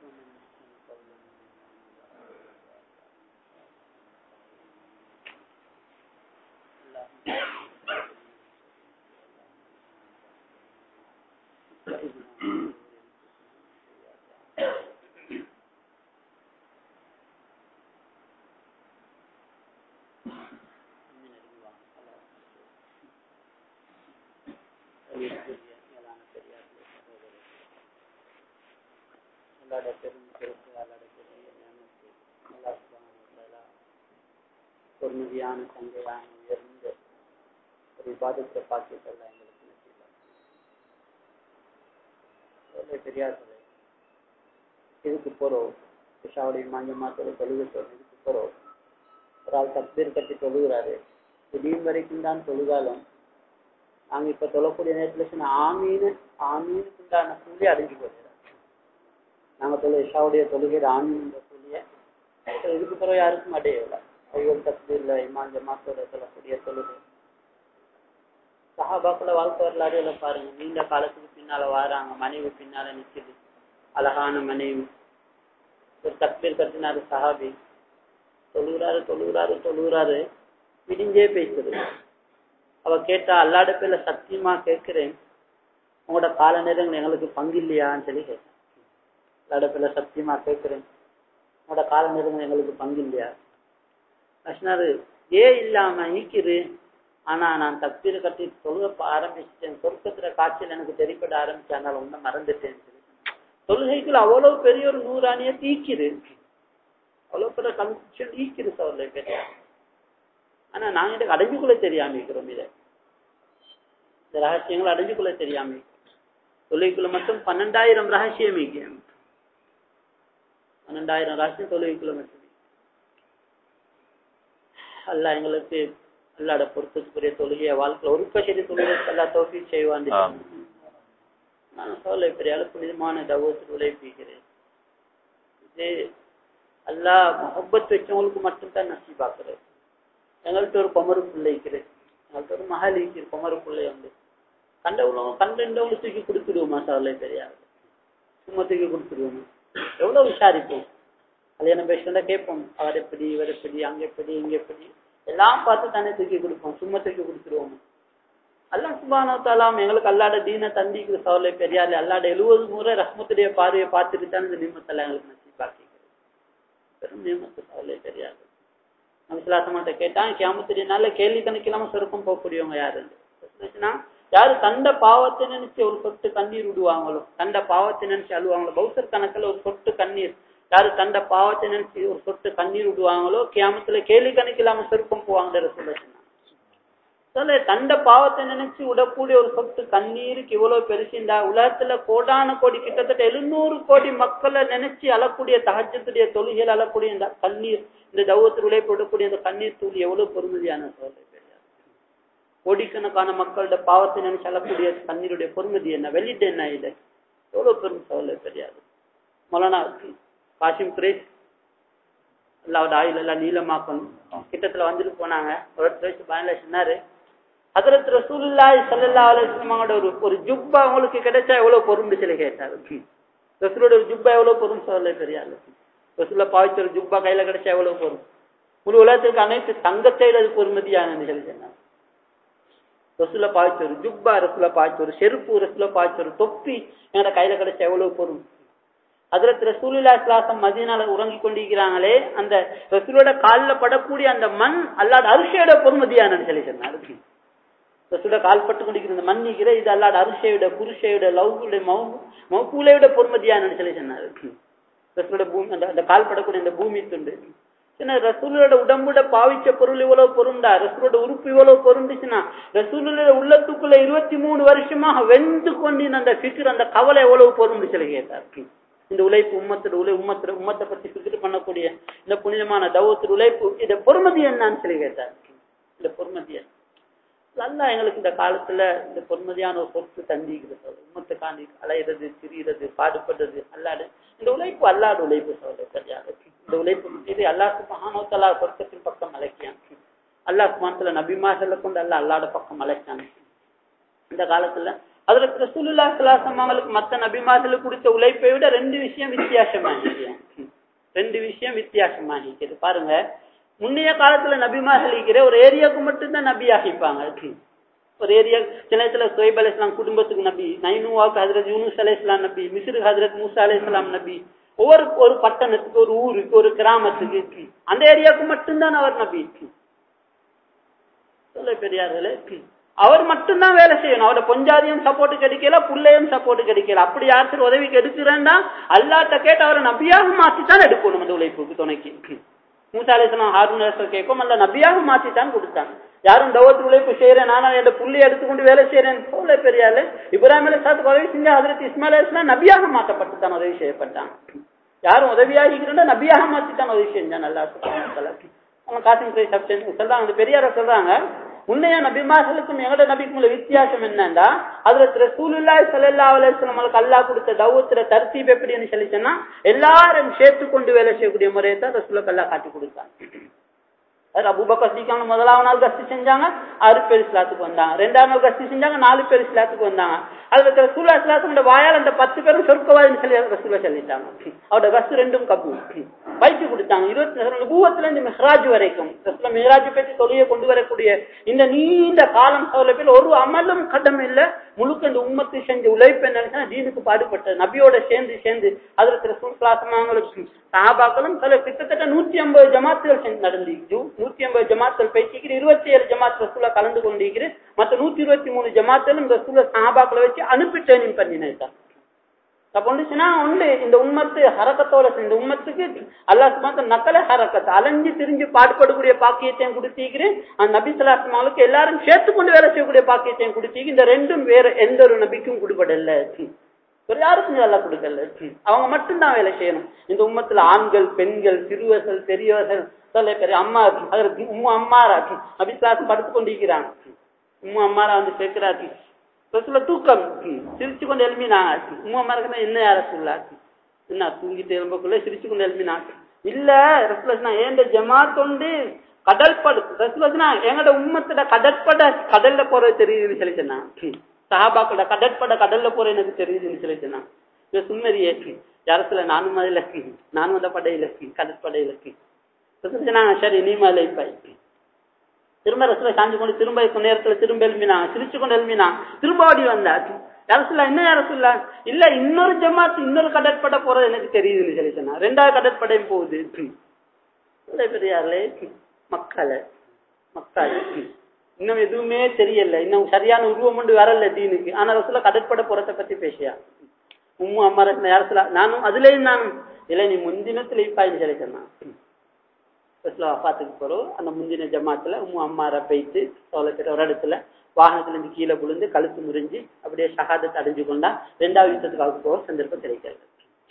அல்லாட பெரும் சிறப்பு அல்லாட பெரிய ஞானத்தை அல்லா சுபான பொறுமதியான தங்கையான உயர்ந்த ஒரு விவாதத்தை பாக்கியத்தல்ல எங்களுக்கு நசீபாக பெரியார்களே இதுக்கு போறோம் விஷாவுடைய மாஞ்சமாத்தோட தொழுகை சொல்றோம் இதுக்கு போறோம் ஒரு ஆள் தக்பீர் கட்டி தொழுகிறாரு திடீர் வரைக்கும் தான் தொழுகாலும் நாங்க இப்ப தொழக்கூடிய நேரத்துல சொன்ன ஆமீனு ஆமீனுக்கு உண்டான கூலி அடைஞ்சு போகிறார் நாங்க தொழு இஷாவுடைய தொழுகிற ஆமீன்ற கூலிய இதுக்கு பிறகு யாருக்கும் அடையல ஒவ்வொரு தக்பீர்ல இமான் ஜமாத்தோட சொல்லக்கூடிய தொழுகை சஹாபாக்குள்ள வாழ்க்கை வரலாறுல பாருங்க நீண்ட காலத்துக்கு பின்னால வாராங்க மனைவி பின்னால நிக்குது அழகான மனைவி ஒரு தக்பீர் கட்டினாரு சஹாபி தொழுகிறாரு தொழுகிறாரு தொழுகிறாரு விடிஞ்சே பேசுது அவ கேட்டா அல்லாட பேர்ல சத்தியமா கேட்கிறேன் உங்களோட கால நேரம் எங்களுக்கு பங்கு இல்லையான்னு சொல்லி கேட்டேன் அல்லாட பேர்ல சத்தியமா கேட்கிறேன் உங்களோட கால நேரம் எங்களுக்கு பங்கு இல்லையா அஷ்னாரு ஏ இல்லாம நீக்கிரு ஆனா நான் தப்பீர் கட்டி தொழுக ஆரம்பிச்சிட்டேன் சொர்க்கத்துல காய்ச்சல் எனக்கு தெரிப்பட ஆரம்பிச்சேன் உன்ன மறந்துட்டேன் சொல்லி தொழுகைக்குள்ள அவ்வளவு பெரிய ஒரு நூறாணிய தீக்குது அவ்வளவு பெரிய கன்ஃபியூஷன் ஈக்குது சோர்ல பெரிய ஆனா நாங்க இதுக்கு அடைஞ்சுக்குள்ள தெரியாம இருக்கிறோம் இதை இந்த ரகசியங்கள் அடைஞ்சுக்குள்ள தெரியாம தொழுகைக்குள்ள மட்டும் பன்னெண்டாயிரம் ரகசியம் பன்னெண்டாயிரம் ரகசியம் தொழுகைக்குள்ள மட்டும் அல்ல எங்களுக்கு அல்லாட பொருத்தத்துக்குரிய தொழுகைய வாழ்க்கையில் ஒரு கஷேரி தொழுகை எல்லா தோல்வி செய்வான் நான் சோலை பெரிய புனிதமான தவத்தில் உழைப்பிக்கிறேன் இது அல்லா மொஹப்பத் வச்சவங்களுக்கு மட்டும்தான் நசீபாக்குறது எங்கள்கிட்ட ஒரு கொமரு பிள்ளை இருக்கிறது எங்கள்கிட்ட ஒரு மகள் இருக்கிற கொமரு பிள்ளை உண்டு கண்ட உள்ளவங்க கண்டவங்களை தூக்கி கொடுத்துடுவோமா சோலை பெரியார் சும்மா தூக்கி கொடுத்துடுவோமா எவ்வளவு விசாரிப்போம் கல்யாணம் பேசுறதா கேட்போம் அவர் எப்படி இவர் எப்படி அங்க எப்படி இங்க எப்படி எல்லாம் பார்த்து தானே தூக்கி கொடுப்போம் சும்மா தூக்கி கொடுத்துருவோம் அல்லா சுபானத்தாலாம் எங்களுக்கு அல்லாட தீன தந்திக்கு சவலை பெரியாரு அல்லாட எழுபது முறை ரஹ்மத்துடைய பார்வையை பார்த்துட்டு தான் இந்த நியமத்தெல்லாம் எங்களுக்கு நசீபாக்கி பெரும் நியமத்து சவலை பெரியாரு நம்சிலாசமாட்ட கேட்டான் கேமத்துடைய நாள்ல கேள்வி கணக்கு இல்லாம சொருக்கம் போகக்கூடியவங்க யாருன்னு யாரு கண்ட பாவத்தை நினைச்சு ஒரு சொட்டு கண்ணீர் விடுவாங்களோ கண்ட பாவத்தை நினைச்சு அழுவாங்களோ பௌசர் கணக்குல ஒரு சொட்டு கண்ணீர் யாரு கண்ட பாவத்தை நினைச்சு ஒரு சொட்டு கண்ணீர் விடுவாங்களோ கியாமத்துல கேள்வி கணக்கு இல்லாம சொருக்கம் போவாங்க சொல்ல சொல்ல கண்ட பாவத்தை நினைச்சு விடக்கூடிய ஒரு சொட்டு கண்ணீருக்கு இவ்வளவு பெருசுண்டா உலகத்துல கோடான கோடி கிட்டத்தட்ட எழுநூறு கோடி மக்களை நினைச்சு அழக்கூடிய தகஜத்துடைய தொழுகையில் அழக்கூடிய இந்த கண்ணீர் இந்த தௌவத்தில் உழைப்பு விடக்கூடிய இந்த கண்ணீர் தூள் எவ்வளவு பொறுமதியான சொல்ல கோடிக்கணக்கான மக்களோட பாவத்தை நினைச்சு அழக்கூடிய கண்ணீருடைய பொறுமதி என்ன வெளியிட்டு என்ன இது எவ்வளவு பெரும் சோழ தெரியாது மொலனா காசிம் குரேஷ் அல்லாவோட ஆயுள் எல்லாம் நீளமாக்கணும் கிட்டத்துல வந்துட்டு போனாங்க ஒரு வயசு பயனில சொன்னாரு ஹதரத் ரசூல்லாய் சல்லா அலுவலமோட ஒரு ஒரு ஜுப்பா அவங்களுக்கு கிடைச்சா எவ்வளவு பொருண்டு சில கேட்டாரு ரசூலோட ஒரு ஜுப்பா எவ்வளவு பொருள் சொல்ல தெரியாது ரசூல பாவிச்ச ஒரு ஜுப்பா கையில கிடைச்சா எவ்வளவு பொருள் முழு உலகத்துக்கு அனைத்து தங்கத்தையில் அது பொறுமதியான சொல்லி சொன்னாங்க ரசூல பாய்ச்ச ஒரு ஜுப்பா ரசூல பாய்ச்ச ஒரு செருப்பு ரசூல பாய்ச்ச ஒரு தொப்பி எங்கட கையில கிடைச்ச எவ்வளவு பொருள் அதுல ரசூலுல்லா இஸ்லாசம் மதியனால உறங்கி கொண்டிருக்கிறாங்களே அந்த ரசூலோட காலில் படக்கூடிய அந்த மண் அல்லாத அரிசியோட பொறுமதியான சொல்லி சொன்னாரு ரசூல கால் பட்டு கொண்டிருக்கிற இந்த மண் நிற்கிற இது அல்லாத அரிசியோட புருஷையோட லவ்வுடைய மௌக்கூலையோட பொறுமதியான சொல்லி சொன்னாரு ரசூலோட பூமி அந்த அந்த கால் படக்கூடிய இந்த பூமி துண்டு சின்ன ரசூலோட உடம்புட பாவிச்ச பொருள் இவ்வளவு பொருண்டா ரசூலோட உறுப்பு இவ்வளவு பொருந்துச்சுன்னா ரசூலோட உள்ளத்துக்குள்ள இருபத்தி மூணு வருஷமாக வெந்து கொண்டிருந்த அந்த ஃபிக்கர் அந்த கவலை எவ்வளவு பொருந்து சொல்லி கேட்டார் இந்த உழைப்பு உம்மத்தோட உழை உம்மத்தோட உம்மத்தை பத்தி ஃபிக்கர் பண்ணக்கூடிய இந்த புனிதமான தவத்தின் உழைப்பு இத பொறுமதி என்னன்னு சொல்லி கேட்டார் இந்த பொறுமதி என்ன நல்லா எங்களுக்கு இந்த காலத்துல இந்த பொறுமதியான ஒரு சொத்து தந்திக்கிறது உம்மத்தை காண்டி அலையிறது திரியிறது பாடுபடுறது அல்லாடு இந்த உழைப்பு அல்லாடு உழைப்பு சொல்ல சரியாக இந்த உழைப்பு இது அல்லாஹ் மகானோத்தலா சொர்க்கத்தின் பக்கம் அழைக்கியான் அல்லாஹ் சுமானத்துல நபிமாசல்ல கொண்டு அல்ல அல்லாட பக்கம் அழைச்சான் இந்த காலத்துல அதுல ரசூலுல்லா சலாசம் அவங்களுக்கு மத்த நபிமார்களுக்கு கொடுத்த உழைப்பை விட ரெண்டு விஷயம் வித்தியாசமாகிக்கிறேன் ரெண்டு விஷயம் வித்தியாசமாகிக்கிறது பாருங்க முன்னைய காலத்துல நபிமார்கள் இருக்கிற ஒரு ஏரியாவுக்கு மட்டும்தான் நபி ஆகிப்பாங்க ஒரு ஏரியா சில நேரத்துல சுயப் அலி இஸ்லாம் குடும்பத்துக்கு நபி நைனுவாவுக்கு ஹசரத் யூனுஸ் அலி இஸ்லாம் நபி மிஸ்ரு ஹசரத் மூசா அலி இஸ்லாம் நபி ஒவ்வொரு ஒரு பட்டணத்துக்கு ஒரு ஊருக்கு ஒரு கிராமத்துக்கு அந்த ஏரியாவுக்கு மட்டும்தான் அவர் நபி சொல்ல பெரியார்களே அவர் மட்டும்தான் வேலை செய்யணும் அவரோட பொஞ்சாதியும் சப்போர்ட் கிடைக்கல புள்ளையும் சப்போர்ட் கிடைக்கல அப்படி யாருக்கு உதவிக்கு எடுக்கிறேன்னா அல்லாட்ட கேட்டு அவரை நபியாக மாற்றித்தான் எடுக்கணும் அந்த உழைப்புக்கு துணைக்கு மூசா அலிஸ்லாம் ஹாரூன் கேட்கும் அல்ல நபியாக மாற்றித்தான் கொடுத்தாங்க யாரும் தவத்து உழைப்பு செய்யறேன் நானும் என் புள்ளி எடுத்துக்கொண்டு வேலை செய்யறேன் சொல்ல பெரியாரு இப்ராஹிம் அலி சாத்துக்கு உதவி செஞ்சா ஹதரத் இஸ்மாயில் அலிஸ்லாம் நபியாக மாற்றப்பட்டு தான் உதவி செய்யப்பட்டான் யாரும் உதவியாகிக்கிறா நபியாக மாற்றித்தான் உதவி செஞ்சான் நல்லா அவங்க காசிம் கிரை சப்சன் சொல்றாங்க அந்த பெரியார சொல்றாங்க உன்னைய நபிமார்களுக்கும் எங்கட நபிக்கும் உள்ள வித்தியாசம் என்னன்னா அதுல ரசூலுல்லாஹி ஸல்லல்லாஹு அலைஹி வஸல்லம் அவங்களுக்கு அல்லாஹ் கொடுத்த தௌத்துல தர்த்தீப் எப்படின்னு சொல்லி சொன்னா எல்லாரும் சேர்த்து கொண்டு வேலை செய்யக்கூடிய முறையை தான் ரசூலுக்கு அல்லாஹ் காட்டி கொடுத்தாங்க அபுபக்கர் சீக்கான முதலாவது நாள் கஸ்தி செஞ்சாங்க ஆறு பேர் இஸ்லாத்துக்கு வந்தாங்க ரெண்டாவது நாள் கஸ்தி செஞ்சாங்க நாலு பேர் இஸ்லாத்துக்கு வந்தாங்க அதுல ரசூல்லா இஸ்லாத்தோட வாயால் அந்த பத்து பேரும் சொர்க்கவாதின்னு சொல்லி ரசூலா சொல்லிட்டாங்க அவரோட கஸ்து ரெண்டும் கப்பு பயிற்சி கொடுத்தாங்க இருபத்தி பூவத்துல இருந்து மெஹராஜ் வரைக்கும் ரசூலா மெஹராஜ் பற்றி தொழிலை கொண்டு வரக்கூடிய இந்த நீண்ட காலம் சௌலபில் ஒரு அமலும் கடம் இல்லை முழுக்க இந்த உம்மத்து செஞ்ச உழைப்பு என்ன தீனுக்கு பாடுபட்ட நபியோட சேர்ந்து சேர்ந்து அதுல ரசூல் கிளாசமாங்களுக்கு சஹாபாக்களும் சில கிட்டத்தட்ட நூத்தி ஐம்பது ஜமாத்துகள் நடந்துச்சு நூத்தி ஐம்பது ஜமாத்துகள் பேசிக்கிற இருபத்தி ஏழு ஜமாத் ரசூலா கலந்து கொண்டிருக்கிற மற்ற நூத்தி இருபத்தி மூணு ஜமாத்துகளும் ரசூல சஹாபாக்களை வச்சு அனுப்பி ட்ரைனிங் பண்ணினேன் அப்ப ஒன்றுச்சுன்னா உண்டு இந்த உம்மத்து ஹரக்கத்தோட இந்த உம்மத்துக்கு அல்லாஹ் சுமாத்த நக்கல ஹரக்கத்தை அலைஞ்சு திரிஞ்சு பாடுபடக்கூடிய பாக்கியத்தையும் கொடுத்திருக்கிறேன் அந்த நபி சலாஸ்மாவுக்கு எல்லாரும் சேர்த்து கொண்டு வேலை செய்யக்கூடிய பாக்கியத்தையும் கொடுத்திருக்கு இந்த ரெண்டும் வேற எந்த ஒரு நபிக்கும் கொடுபடல ஒரு யாருக்கும் நல்லா கொடுக்கல அவங்க மட்டும்தான் வேலை செய்யணும் இந்த உம்மத்துல ஆண்கள் பெண்கள் சிறுவர்கள் பெரியவர்கள் சொல்ல பெரிய அம்மா அதற்கு உம்மா அம்மாரா அபிஸ்லாசம் படுத்து கொண்டிருக்கிறாங்க உம்மா அம்மாரா வந்து சேர்க்கிறாச்சு ரசூல தூக்கம் சிரிச்சு கொண்டு எழுப்பினாங்க உம்மா அம்மாருக்கு என்ன யார சொல்லாச்சு என்ன தூங்கிட்டு எழும்பக்குள்ள சிரிச்சு கொண்டு எழுப்பினாங்க இல்ல ரசூலா ஏண்ட ஜமாத்தொண்டு கடல் படு ரசூலா எங்கட உம்மத்தோட கடற்பட கடல்ல போறது தெரியுதுன்னு சொல்லி சொன்னாங்க சஹாபாக்களோட கடற்பட கடல்ல போற எனக்கு தெரியுதுன்னு சொல்லி சொன்னாங்க இது சும்மதி ஏற்றி யாரத்துல நானும் அதுல நானும் அந்த படையில கடற்படையில சொன்னாங்க சரி நீ மேல பாய் திரும்ப ரசூல சாஞ்சு கொண்டு திரும்ப கொஞ்ச நேரத்துல திரும்ப எழுப்பினாங்க சிரிச்சு கொண்டு எழுப்பினான் திரும்ப ஓடி வந்தா யாரசுல்லா என்ன யாரசுல்லா இல்ல இன்னொரு ஜமாத்து இன்னொரு கடற்படை போறது எனக்கு தெரியுதுன்னு சொல்லி சொன்னா ரெண்டாவது கடற்படையும் போகுது பெரியார்களே மக்களை மக்கள் இன்னும் எதுவுமே தெரியல இன்னும் சரியான உருவம் ஒன்று வரல தீனுக்கு ஆனா ரசூல கடற்படை போறதை பத்தி பேசியா உம்மு அம்மா யாரசுலா நானும் அதுலயும் நானும் இல்ல நீ முந்தினத்துல இப்பாயின்னு சொல்லி சொன்னான் வஃபாத்துக்கு போறோம் அந்த முந்தின ஜமாத்துல உம்மு அம்மார போயிட்டு சோழத்துல ஒரு இடத்துல வாகனத்துல இருந்து கீழே விழுந்து கழுத்து முறிஞ்சு அப்படியே ஷஹாதத்தை அடைஞ்சு கொண்டா ரெண்டாவது யுத்தத்துக்காக போக சந்தர்ப்பம் கிடைக்கிறது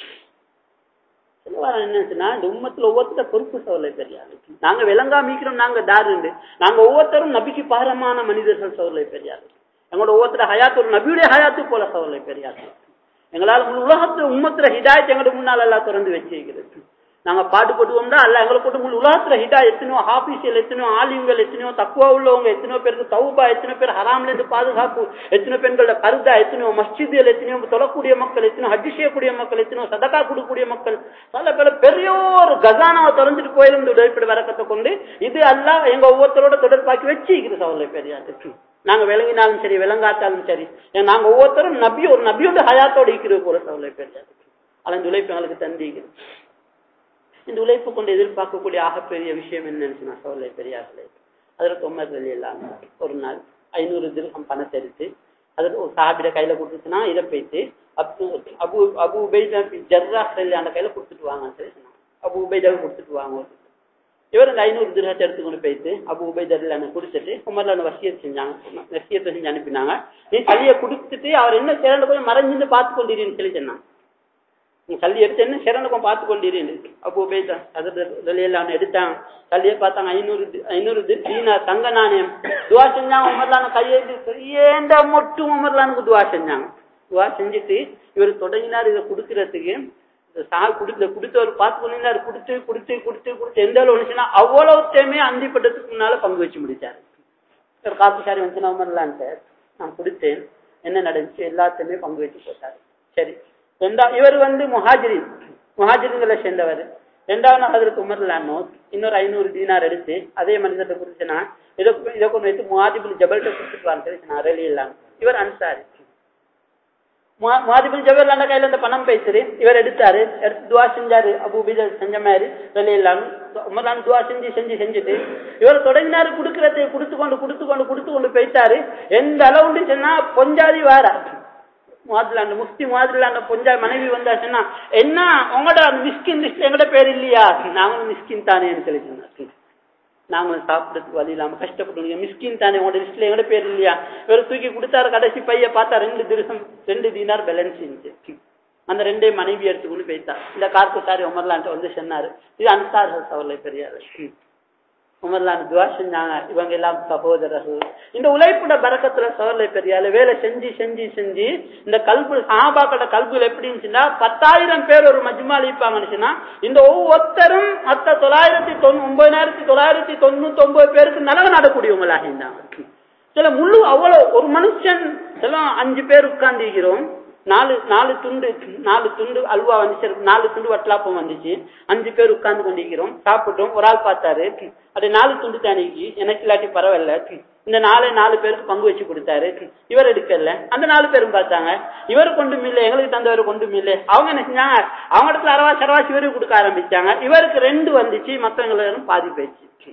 என்னச்சுன்னா இந்த உம்மத்துல ஒவ்வொருத்தர பொறுப்பு சோழலை பெரியாரு நாங்க விளங்கா மீக்கிறோம் நாங்க தாருண்டு நாங்க ஒவ்வொருத்தரும் நபிக்கு பாரமான மனிதர்கள் சோழலை பெரியாரு எங்களோட ஒவ்வொருத்தர ஹயாத்து ஒரு நபியுடைய ஹயாத்து போல சோழலை பெரியாரு எங்களால் முழு உலகத்துல உம்மத்துல ஹிதாயத்தை எங்களோட முன்னால் எல்லாம் திறந்து வச்சிருக்கிறது நாங்க பாடுபடுவோம்னா அல்ல எங்களை போட்டு முழு உலகத்துல ஹிதா எத்தனையோ ஆபீசியல் எத்தனையோ ஆலிம்கள் எத்தனையோ தக்குவா உள்ளவங்க எத்தனையோ பேருக்கு தௌபா எத்தனை பேர் ஹராம்ல இருந்து பாதுகாப்பு எத்தனை பெண்களோட கருதா எத்தனையோ மஸ்ஜிதுகள் எத்தனையோ தொழக்கூடிய மக்கள் எத்தனையோ ஹஜ் செய்யக்கூடிய மக்கள் எத்தனையோ சதக்கா கொடுக்கக்கூடிய மக்கள் பல பல பெரிய ஒரு கசானாவை திறந்துட்டு போயிலும் இந்த உடற்படி வரக்கத்தை கொண்டு இது எல்லாம் எங்க ஒவ்வொருத்தரோட தொடர்பாக்கி வச்சுக்கிறது சவலை பெரியாருக்கு நாங்க விளங்கினாலும் சரி விளங்காத்தாலும் சரி நாங்க ஒவ்வொருத்தரும் நபி ஒரு நபியோட ஹயாத்தோட இருக்கிறது போல சவலை பெரியாரு அலந்து உழைப்பு எங்களுக்கு தந்திக்கிறது இந்த உழைப்பு கொண்டு எதிர்பார்க்கக்கூடிய ஆகப்பெரிய விஷயம் என்னன்னு சொன்னா சோலை பெரியார்களே அதில் தொம்மர் வெளி இல்லாம ஒரு நாள் ஐநூறு திருகம் பணத்தை எடுத்து அதில் ஒரு சாபிட கையில கொடுத்துச்சுன்னா இதை போயிட்டு அபு அபு அபு உபைதா ஜர்ரா அந்த கையில கொடுத்துட்டு வாங்கன்னு சொல்லி சொன்னாங்க அபு உபைதாவை கொடுத்துட்டு வாங்க இவர் அந்த ஐநூறு திருகத்தை எடுத்து கொண்டு போயிட்டு அபு உபைதரில் என்ன கொடுத்துட்டு உமர்ல வசியத்தை செஞ்சாங்க வசியத்தை செஞ்சு அனுப்பினாங்க நீ சளியை கொடுத்துட்டு அவர் என்ன சிறந்த போய் மறைஞ்சிருந்து பார்த்து கொண்டிருன்னு சொல்லி சொன்னாங்க நீ கல்வி எடுத்து என்ன சிறந்தக்கம் பார்த்து கொண்டிருன்னு அப்போ போயிட்டா அது வெளியெல்லாம் எடுத்தாங்க கல்வியை பார்த்தாங்க ஐநூறு ஐநூறு தீனா தங்க நாணயம் துவா செஞ்சாங்க உமர்லான கையெழுத்து ஏண்ட மட்டும் உமர்லானுக்கு துவா செஞ்சாங்க துவா செஞ்சுட்டு இவர் தொடங்கினார் இதை கொடுக்கறதுக்கு சா கொடுத்த கொடுத்தவர் பார்த்து கொண்டிருந்தார் கொடுத்து கொடுத்து கொடுத்து கொடுத்து எந்த அளவு வந்துச்சுன்னா அவ்வளவுத்தையுமே அந்திப்பட்டதுக்கு முன்னால பங்கு வச்சு முடிச்சாரு ஒரு காப்பு சாரி வந்துச்சுன்னா உமர்லான் சார் நான் கொடுத்தேன் என்ன நடந்துச்சு எல்லாத்தையுமே பங்கு வச்சு போட்டாரு சரி ரெண்டா இவர் வந்து முஹாஜிரின் முஹாஜிரிங்களை சேர்ந்தவர் ரெண்டாவது ஹதரத் உமர்லானோ இன்னொரு ஐநூறு தீனார் எடுத்து அதே மனிதத்தை குறிச்சுனா இதை இதை கொண்டு வைத்து முஹாதிபுல் ஜபல்கிட்ட கொடுத்துட்டு வாங்க நான் ரெலி இல்லாம இவர் அன்சாரி மாதிபின் ஜவஹர்லாண்ட கையில இந்த பணம் பேசுது இவர் எடுத்தாரு எடுத்து துவா செஞ்சாரு அபூபிதர் செஞ்ச மாதிரி வெளியில்லாம உமர்லான் துவா செஞ்சு செஞ்சு செஞ்சுட்டு இவர் தொடங்கினாரு குடுக்கறதை கொடுத்து கொண்டு கொடுத்து கொண்டு கொடுத்து கொண்டு போயிட்டாரு எந்த அளவுன்னு சொன்னா பொஞ்சாதி வார மாதிலாண்ட முஸ்தி மாதிலாண்ட பொஞ்சா மனைவி வந்தாச்சுன்னா என்ன உங்களோட மிஸ்கின் லிஸ்ட் எங்கட பேர் இல்லையா நாங்களும் மிஸ்கின் தானேன்னு சொல்லி சொன்னார் நாங்களும் சாப்பிடறதுக்கு வழி இல்லாம கஷ்டப்பட்டு மிஸ்கின் தானே உங்களோட லிஸ்ட்ல எங்கட பேர் இல்லையா இவர் தூக்கி கொடுத்தாரு கடைசி பைய பார்த்தா ரெண்டு திருசம் ரெண்டு தீனார் பேலன்ஸ் இருந்துச்சு அந்த ரெண்டே மனைவி எடுத்துக்கொண்டு போய்த்தா இந்த கார்க்கு சாரி உமர்லான்ட்டு வந்து சொன்னாரு இது அன்சார்கள் சவர்லை பெரியாரு உமர்லான் துவா செஞ்சாங்க இவங்க எல்லாம் சகோதரர்கள் இந்த உழைப்புட பறக்கத்துல சவர்லை பெரியால வேலை செஞ்சு செஞ்சு செஞ்சு இந்த கல்பு சாபாக்கட கல்புல எப்படி இருந்துச்சுன்னா பத்தாயிரம் பேர் ஒரு மஜ்மால் இருப்பாங்கன்னு இந்த ஒவ்வொருத்தரும் மத்த தொள்ளாயிரத்தி தொண்ணூ ஒன்பதாயிரத்தி தொள்ளாயிரத்தி தொண்ணூத்தி ஒன்பது பேருக்கு நலவு நடக்கூடியவங்களாக இருந்தாங்க சில முழு அவ்வளவு ஒரு மனுஷன் சில அஞ்சு பேர் உட்கார்ந்துக்கிறோம் நாலு நாலு துண்டு நாலு துண்டு அல்வா வந்துச்சு நாலு துண்டு வட்டலாப்பம் வந்துச்சு அஞ்சு பேர் உட்கார்ந்து கொண்டிருக்கிறோம் சாப்பிட்டோம் ஒரு ஆள் பார்த்தாரு அது நாலு துண்டு தானிக்கு எனக்கு இல்லாட்டி பரவாயில்ல இந்த நாலு நாலு பேருக்கு பங்கு வச்சு கொடுத்தாரு இவர் எடுக்கல அந்த நாலு பேரும் பார்த்தாங்க இவர் கொண்டு மில்ல எங்களுக்கு தந்தவர் கொண்டு மில்ல அவங்க என்ன செஞ்சாங்க அவங்க இடத்துல அரவா சரவாசி இவருக்கு கொடுக்க ஆரம்பிச்சாங்க இவருக்கு ரெண்டு வந்துச்சு மற்றவங்களுக்கு பாதி போயிடுச்சு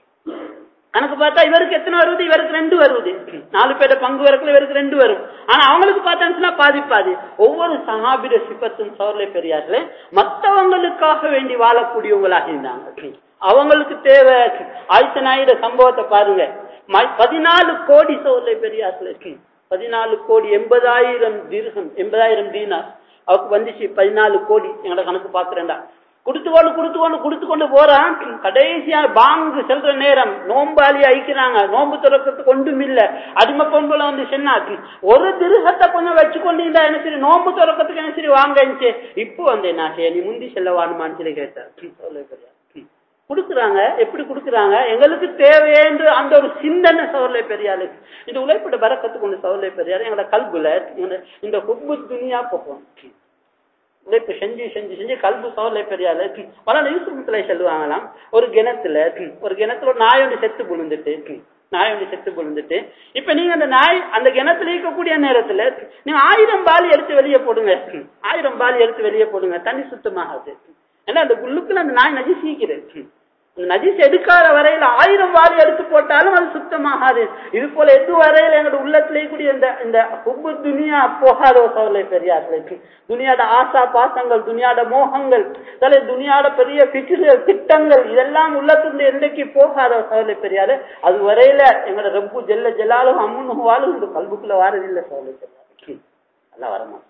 கணக்கு பார்த்தா இவருக்கு எத்தனை வருது இவருக்கு ரெண்டு வருது நாலு பேர பங்கு வரக்குள்ள இவருக்கு ரெண்டு வரும் ஆனா அவங்களுக்கு பார்த்தாச்சுன்னா பாதி பாதி ஒவ்வொரு சகாபிட சிப்பத்தும் சோர்ல பெரியார்களே மற்றவங்களுக்காக வேண்டி வாழக்கூடியவங்களாக இருந்தாங்க அவங்களுக்கு தேவை ஆயிரத்தி நாயுட சம்பவத்தை பாருங்க பதினாலு கோடி சோர்ல பெரியார்களே பதினாலு கோடி எண்பதாயிரம் தீர்கம் எண்பதாயிரம் தீனார் அவருக்கு வந்துச்சு பதினாலு கோடி எங்களோட கணக்கு பாக்குறேன்டா கொடுத்து கொண்டு கொடுத்து கொண்டு கொடுத்து கொண்டு போறான் கடைசியா பாங்கு செல்ற நேரம் நோம்பாளி அழிக்கிறாங்க நோம்பு துறக்கிறதுக்கு ஒன்றும் இல்ல அடிமை பொம்பளை வந்து சொன்னாச்சு ஒரு திருகத்தை கொஞ்சம் வச்சு கொண்டு இருந்தா என்ன சரி நோம்பு துறக்கிறதுக்கு என்ன சரி வாங்கிச்சு இப்போ வந்து என்ன நீ முந்தி செல்ல வாணுமான்னு சொல்லி கேட்டார் கொடுக்குறாங்க எப்படி கொடுக்குறாங்க எங்களுக்கு தேவையென்று அந்த ஒரு சிந்தனை சவர்லை பெரியாளு இந்த உழைப்பட பறக்கத்துக்கு ஒன்று சவர்லை பெரியாரு எங்களோட கல்புல இந்த குப்பு துணியா போகும் உழைப்பு செஞ்சு செஞ்சு செஞ்சு கல்பு சோர்ல பெரியால பல யூசுஃபத்துல சொல்லுவாங்களாம் ஒரு கிணத்துல ஒரு கிணத்துல ஒரு நாய் ஒன்று செத்து புழுந்துட்டு நாய் ஒன்று செத்து புழுந்துட்டு இப்ப நீங்க அந்த நாய் அந்த கிணத்துல இருக்கக்கூடிய நேரத்துல நீங்க ஆயிரம் பால் எடுத்து வெளியே போடுங்க ஆயிரம் பால் எடுத்து வெளியே போடுங்க தண்ணி சுத்தமாகாது ஏன்னா அந்த உள்ளுக்குள்ள அந்த நாய் நஜி சீக்கிறது நஜிஸ் எடுக்காத வரையில ஆயிரம் வாரி எடுத்து போட்டாலும் அது சுத்தமாகாது இது போல எது வரையில எங்களோட உள்ளத்திலே கூடிய இந்த இந்த உப்பு துனியா போகாத சவலை பெரியார்களுக்கு துனியாட ஆசா பாசங்கள் துனியாட மோகங்கள் சில துனியாட பெரிய பிச்சுகள் திட்டங்கள் இதெல்லாம் உள்ளத்திலிருந்து எந்தைக்கு போகாத சவலை பெரியாரு அது வரையில எங்களோட ரொம்ப ஜெல்ல ஜெல்லாலும் அம்முன்னு வாழும் இந்த கல்புக்குள்ள வாரதில்லை சவலை பெரியாரு அதெல்லாம் வரமாட்டோம்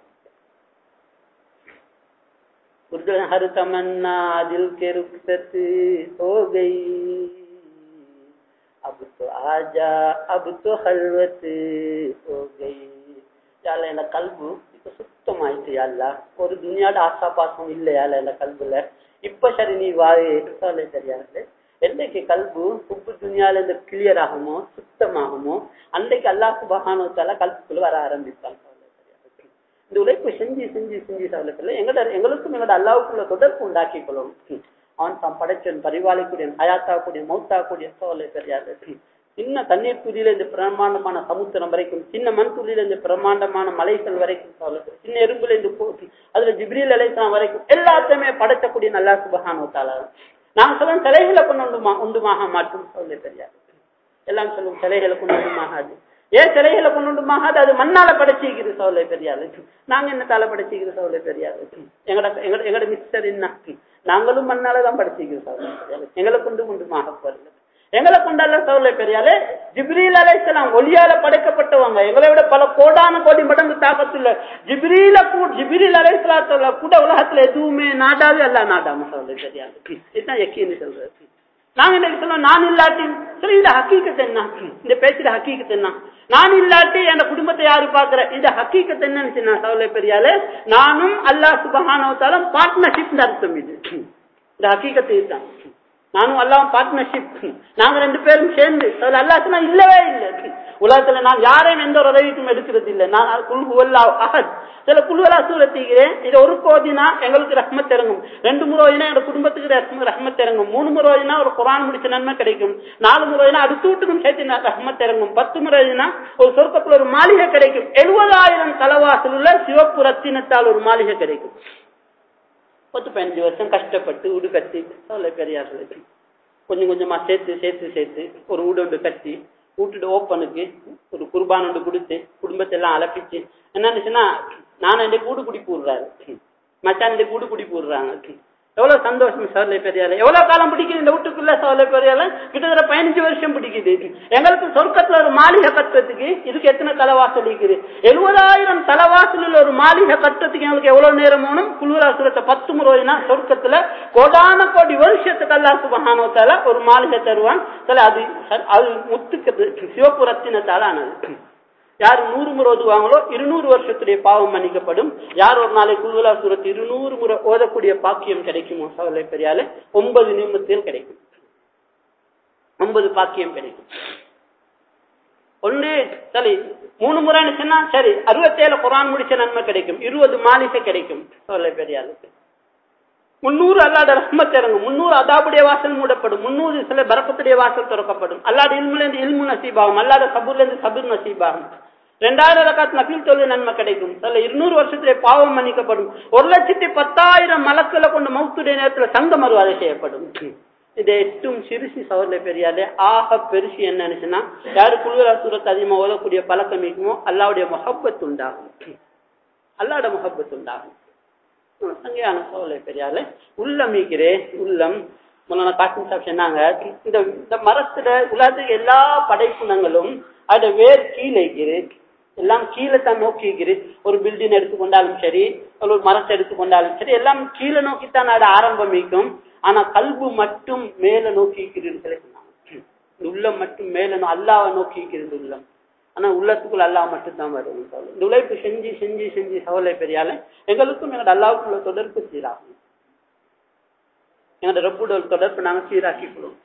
उर्दू हर तमन्ना दिल के रुखसत हो गई अब तो आजा अब तो हलवत हो गई யால இந்த கல்பு இப்ப சுத்தமாயிட்டு யாழ்லா ஒரு துணியாட ஆசா பாசம் இல்லை யால இந்த கல்புல இப்ப சரி நீ வாழ தெரியாது என்னைக்கு கல்பு உப்பு துணியால இந்த கிளியர் ஆகுமோ சுத்தமாகுமோ அன்றைக்கு அல்லாஹ் சுபகானத்தால கல்புக்குள்ள வர ஆரம்பிப்பாங்க இந்த உழைப்பு செஞ்சு செஞ்சு செஞ்சு சவலத்தில் எங்கட எங்களுக்கும் எங்களோட அல்லாவுக்குள்ள தொடர்பு உண்டாக்கி கொள்ளணும் அவன் தான் படைச்சன் பரிவாளிக்கூடிய ஹயாத்தாக்கூடிய மௌத்தாக்கூடிய சோலை தெரியாது சின்ன தண்ணீர் துளியில இந்த பிரம்மாண்டமான சமுத்திரம் வரைக்கும் சின்ன மண் துளியில இந்த பிரம்மாண்டமான மலைகள் வரைக்கும் சோழத்தில் சின்ன எறும்புல இருந்து போட்டி அதுல ஜிப்ரீல் அலைசலாம் வரைக்கும் எல்லாத்தையுமே படைச்சக்கூடிய நல்லா சுபகானத்தால நான் சொல்ல சிலைகளை கொண்டு உண்டுமா உண்டுமாக மாற்றும் சொல்ல தெரியாது எல்லாம் சொல்லும் சிலைகளை கொண்டு உண்டுமாகாது ஏன் சிலைகளை கொண்டுமாகாது அது மண்ணால படைச்சிக்கிறது சோலை பெரியாரு நாங்க என்னத்தால படைச்சிக்கிற சோலை பெரியாரு எங்கட எங்கட எங்கட மிஸ்டர் என்ன நாங்களும் மண்ணாலதான் படைச்சிக்கிறோம் சோலை பெரியாரு எங்களை கொண்டு கொண்டுமாக போறது எங்களை கொண்டால சோலை பெரியாலே ஜிப்ரீல் அலைசலாம் ஒளியால படைக்கப்பட்டவங்க எங்களை விட பல கோடான கோடி மடங்கு தாக்கத்துல ஜிப்ரீல கூட ஜிப்ரீல் அலைசலாத்துல கூட உலகத்துல எதுவுமே நாடாவே அல்ல நாடாம சோலை பெரியாரு இதுதான் எக்கின்னு சொல்றது நாங்க என்ன சொல்லுவோம் நான் இல்லாட்டி சரி இந்த ஹக்கீக்கத்து என்ன இந்த பேச்சுல ஹக்கீக்கத்து என்ன நான் இல்லாட்டி என் குடும்பத்தை யாரு பாக்குற இந்த ஹக்கீக்கத்து என்னன்னு நான் சவுல பெரியால நானும் அல்லாஹ் சுபஹானவத்தாலும் பார்ட்னர்ஷிப் அர்த்தம் இது இந்த ஹக்கீக்கத்து இதுதான் நானும் அல்லாவும் பார்ட்னர்ஷிப் நாங்க ரெண்டு பேரும் சேர்ந்து அதுல அல்லாத்துனா இல்லவே இல்லை உலகத்துல நான் யாரையும் எந்த ஒரு உதவிக்கும் எடுக்கிறது இல்லை நான் குல்குவல்லா அகத் சில குழுவலா சூரத்திக்கிறேன் இது ஒரு கோதினா எங்களுக்கு ரஹ்மத் இறங்கும் ரெண்டு முறை ஓதினா எங்க குடும்பத்துக்கு ரஹ்மத் இறங்கும் மூணு முறை ஓதினா ஒரு குரான் முடிச்ச நன்மை கிடைக்கும் நாலு முறை ஓதினா அடுத்த வீட்டுக்கும் சேர்த்து ரஹ்மத் இறங்கும் பத்து முறை ஓதினா ஒரு சொர்க்கத்துல ஒரு மாளிகை கிடைக்கும் எழுபதாயிரம் தலைவாசல் உள்ள சிவப்பு ரத்தினத்தால் ஒரு மாளிகை கிடைக்கும் பத்து பதினஞ்சு வருஷம் கஷ்டப்பட்டு வீடு கட்டி அவ்வளோ பெரியார்களுக்கு கொஞ்சம் கொஞ்சமா சேர்த்து சேர்த்து சேர்த்து ஒரு வீடு ஒன்று கட்டி வீட்டுட்டு ஓப்பனுக்கு ஒரு குர்பான் ஒன்று கொடுத்து குடும்பத்தை எல்லாம் அலப்பிச்சு என்னன்னுச்சுன்னா நான் இந்த கூடு குடி போடுறாரு மச்சான் இந்த கூடு குடி போடுறாங்க எவ்வளவு சந்தோஷம் சோலை பெரியால எவ்வளவு காலம் பிடிக்குது இந்த வீட்டுக்குள்ள சோலை பெரியால கிட்டத்தட்ட பதினஞ்சு வருஷம் பிடிக்குது எங்களுக்கு சொர்க்கத்துல ஒரு மாளிகை கட்டுறதுக்கு இதுக்கு எத்தனை தலைவாசல் இருக்குது எழுபதாயிரம் தலைவாசலில் ஒரு மாளிகை கட்டுறதுக்கு எங்களுக்கு எவ்வளவு நேரம் வேணும் குழுவராசுரத்தை பத்து முறைனா சொர்க்கத்துல கோடான கோடி வருஷத்துக்கு அல்லா சுபகானத்தால ஒரு மாளிகை தருவான் சில அது அது முத்துக்கு சிவப்பு ரத்தினத்தால ஆனது யார் நூறு முறை ஓதுவாங்களோ இருநூறு வருஷத்துடைய பாவம் மன்னிக்கப்படும் யார் ஒரு நாளை குழுவலா சூரத்து இருநூறு முறை ஓதக்கூடிய பாக்கியம் கிடைக்குமோ சவலை பெரியால ஒன்பது நிமிடத்தில் கிடைக்கும் ஒன்பது பாக்கியம் கிடைக்கும் ஒன்று சரி மூணு முறைன்னு சொன்னா சரி அறுபத்தேழு குரான் முடிச்ச நன்மை கிடைக்கும் இருபது மாளிகை கிடைக்கும் சவலை பெரியாளுக்கு முன்னூறு அல்லாட ரஹ்மத் இறங்கும் முன்னூறு அதாபுடைய வாசல் மூடப்படும் முன்னூறு சில பரக்கத்துடைய வாசல் திறக்கப்படும் அல்லாட இல்முல இருந்து இல்மு நசீபாகும் அல்லாட சபூர்ல இருந்து சபுர் நசீபாகும் ரெண்டாயிரம் ரகாத் நபில் தொழில் நன்மை கிடைக்கும் சில இருநூறு வருஷத்திலே பாவம் மன்னிக்கப்படும் ஒரு லட்சத்தி பத்தாயிரம் மலக்களை கொண்டு மௌத்துடைய நேரத்தில் சங்க மறுவாதை செய்யப்படும் இதை எட்டும் சிறுசி சவர்ல பெரியாலே ஆக பெருசு என்னன்னுச்சுன்னா யாரு குழுவரா சூரத்தை அதிகமா ஓதக்கூடிய பழக்கம் இருக்குமோ அல்லாவுடைய முகப்பத் உண்டாகும் அல்லாட முகப்பத் உண்டாகும் சங்கையான சோலை பெரியால உள்ளம் மீக்கிறே உள்ளம் முன்னாடி காட்டும் சாப் சொன்னாங்க இந்த இந்த மரத்துல உலகத்துக்கு எல்லா படைப்புணங்களும் அதோட வேர் கீழே இருக்குது எல்லாம் கீழே தான் நோக்கி இருக்குது ஒரு பில்டிங் எடுத்துக்கொண்டாலும் சரி ஒரு மரத்தை எடுத்துக்கொண்டாலும் சரி எல்லாம் கீழே நோக்கித்தான் அதோட ஆரம்பமிக்கும் ஆனா கல்பு மட்டும் மேல நோக்கி இருக்கிறது உள்ளம் மட்டும் மேல அல்லாவை நோக்கி இருக்கிறது உள்ளம் ஆனா உள்ளத்துக்குள்ள அல்லா மட்டும்தான் வரும் இந்த உழைப்பு செஞ்சு செஞ்சு செஞ்சு சவலை பெரியால எங்களுக்கும் எங்களோட அல்லாவுக்குள்ள தொடர்பு சீராகும் எங்களோட ரப்புட தொடர்பு நாங்க சீராக்கிக்கிறோம்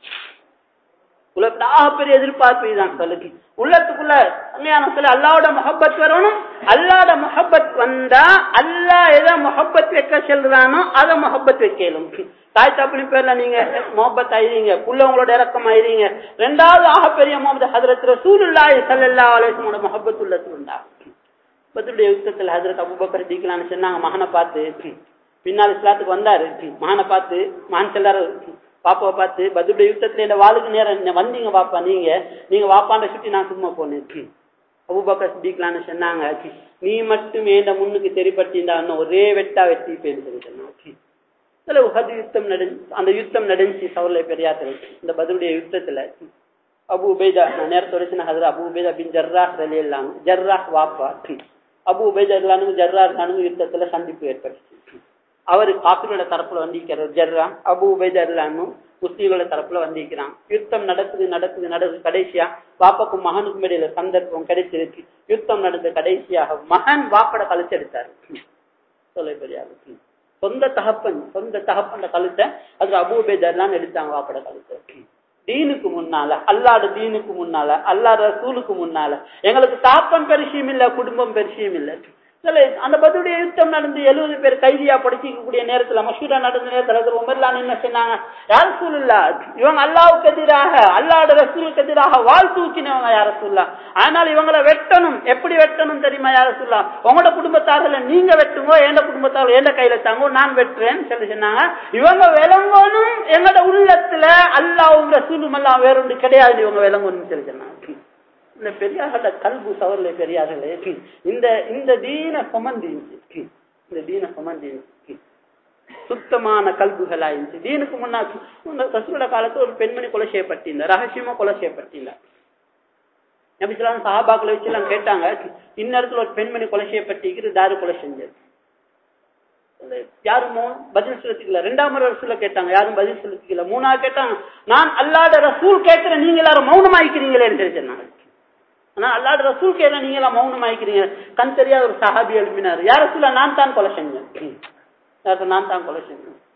உலகத்தாக பெரிய எதிர்பார்ப்பு தான் சொல்லுக்கு உள்ளத்துக்குள்ள உண்மையான சொல்ல அல்லாவோட முகப்பத் வரணும் அல்லாட முகப்பத் வந்தா அல்லா எதை முகப்பத் வைக்க செல்றானோ அதை முகப்பத் வைக்கலும் தாய் தப்பினி பேர்ல நீங்க முகப்பத் ஆயிருங்க புள்ளவங்களோட இறக்கம் ஆயிருங்க ரெண்டாவது ஆகப்பெரிய முகமது ஹதரத் ரசூலுல்லாஹி ஸல்லல்லாஹு அலைஹி வஸல்லம் முகப்பத் உள்ளத்துல உண்டா பத்ருடைய யுத்தத்தில் ஹதரத் அபூபக்கர் டீக்கலான்னு சொன்னாங்க மகனை பார்த்து பின்னால் இஸ்லாத்துக்கு வந்தாரு மகனை பார்த்து மகன் செல்லாரு பாப்பாவை பார்த்து பத்ருடைய யுத்தத்துல இந்த வாளுக்கு நேரம் வந்தீங்க பாப்பா நீங்க நீங்க வாப்பாண்ட சுட்டி நான் சும்மா போனேன் அபூபக்கர் சித்திக்கலான்னு சொன்னாங்க நீ மட்டும் ஏண்ட முன்னுக்கு தெரிப்பட்டிருந்தா ஒரே வெட்டா வெட்டி பேர் சொல்லி சொன்னாங்க சில உகது யுத்தம் நடந்து அந்த யுத்தம் நடந்துச்சு சவுல பெரியாத்தில் இந்த பதிலுடைய யுத்தத்துல அபு உபேதா நான் நேரத்தோட சொன்ன ஹதர் அபு உபேதா பின் ஜர்ராஹ் ரலி இல்லாம ஜர்ராஹ் வாப்பா அபு உபேதா இல்லாம ஜர்ராஹ் இல்லாம யுத்தத்துல சந்திப்பு ஏற்பட்டுச்சு அவர் காப்பிரோட தரப்புல வந்திருக்கிறார் ஜர்ரா அபு உபேதா இல்லாம முஸ்லீம்களோட தரப்புல வந்திருக்கிறான் யுத்தம் நடக்குது நடக்குது நடக்குது கடைசியா பாப்பாக்கும் மகனுக்கும் இடையில சந்தர்ப்பம் கிடைச்சிருக்கு யுத்தம் நடந்த கடைசியாக மகன் வாப்பட கழிச்செடுத்தாரு சொல்ல பெரியாரு சொந்த தகப்பன் சொந்த தகப்பன் கழுத்தை அது அபூபேதர்லாம் எடுத்தாங்க வாப்பட கழுத்தை தீனுக்கு முன்னால அல்லாட தீனுக்கு முன்னால அல்லாட ரசூலுக்கு முன்னால எங்களுக்கு தாப்பன் பெருசியும் இல்ல குடும்பம் பெருசியும் இல்ல சில அந்த பதிலுடைய யுத்தம் நடந்து எழுபது பேர் கைதியா படிச்சிக்கக்கூடிய நேரத்துல மசூரா நடந்த நேரத்துல உமர்லாம் என்ன சொன்னாங்க யார் சூழல்லா இவங்க அல்லாவுக்கு எதிராக அல்லாட ரசூலுக்கு எதிராக வாழ் தூக்கினவங்க யார சொல்லா ஆனால் இவங்களை வெட்டணும் எப்படி வெட்டணும் தெரியுமா யார சொல்லா உங்களோட குடும்பத்தாரில் நீங்க வெட்டுங்கோ எந்த குடும்பத்தாரில் எந்த கையில தாங்கோ நான் வெட்டுறேன்னு சொல்லி சொன்னாங்க இவங்க விளங்கணும் எங்களோட உள்ளத்துல அல்லாவும் ரசூலும் எல்லாம் வேறொன்று கிடையாது இவங்க விளங்கணும்னு சொல்லி சொன்னாங்க இந்த பெரியார்கள கல்பு சவர்ல பெரியார்களே இந்த இந்த தீன சுமந்தி இந்த தீன சுமந்தி சுத்தமான கல்புகளா இருந்துச்சு தீனுக்கு முன்னாடி ரசூலோட காலத்துல ஒரு பெண்மணி கொலை செய்யப்பட்டிருந்தார் ரகசியமா கொலை செய்யப்பட்டிருந்தார் நபிசுலாம் சஹாபாக்களை வச்சு எல்லாம் கேட்டாங்க இந்நேரத்துல ஒரு பெண்மணி கொலை செய்யப்பட்டிருக்கிறது தாரு கொலை செஞ்சது யாரும் பதில் செலுத்திக்கல ரெண்டாம் முறை ரசூல கேட்டாங்க யாரும் பதில் செலுத்திக்கல மூணாவது கேட்டாங்க நான் அல்லாத ரசூல் கேட்கிறேன் நீங்க எல்லாரும் மௌனமாய்க்கிறீங்களேன்னு சொல்லி சொன்னாங்க ஆனா அல்லாட ரசூல் கேட்க நீங்க எல்லாம் மௌனமாய்க்கிறீங்க கண் தெரியாத ஒரு சஹாபி எழுப்பினார் யார சொல்ல நான் தான் கொலை செஞ்சேன் நான் தான் கொலை செஞ்சேன்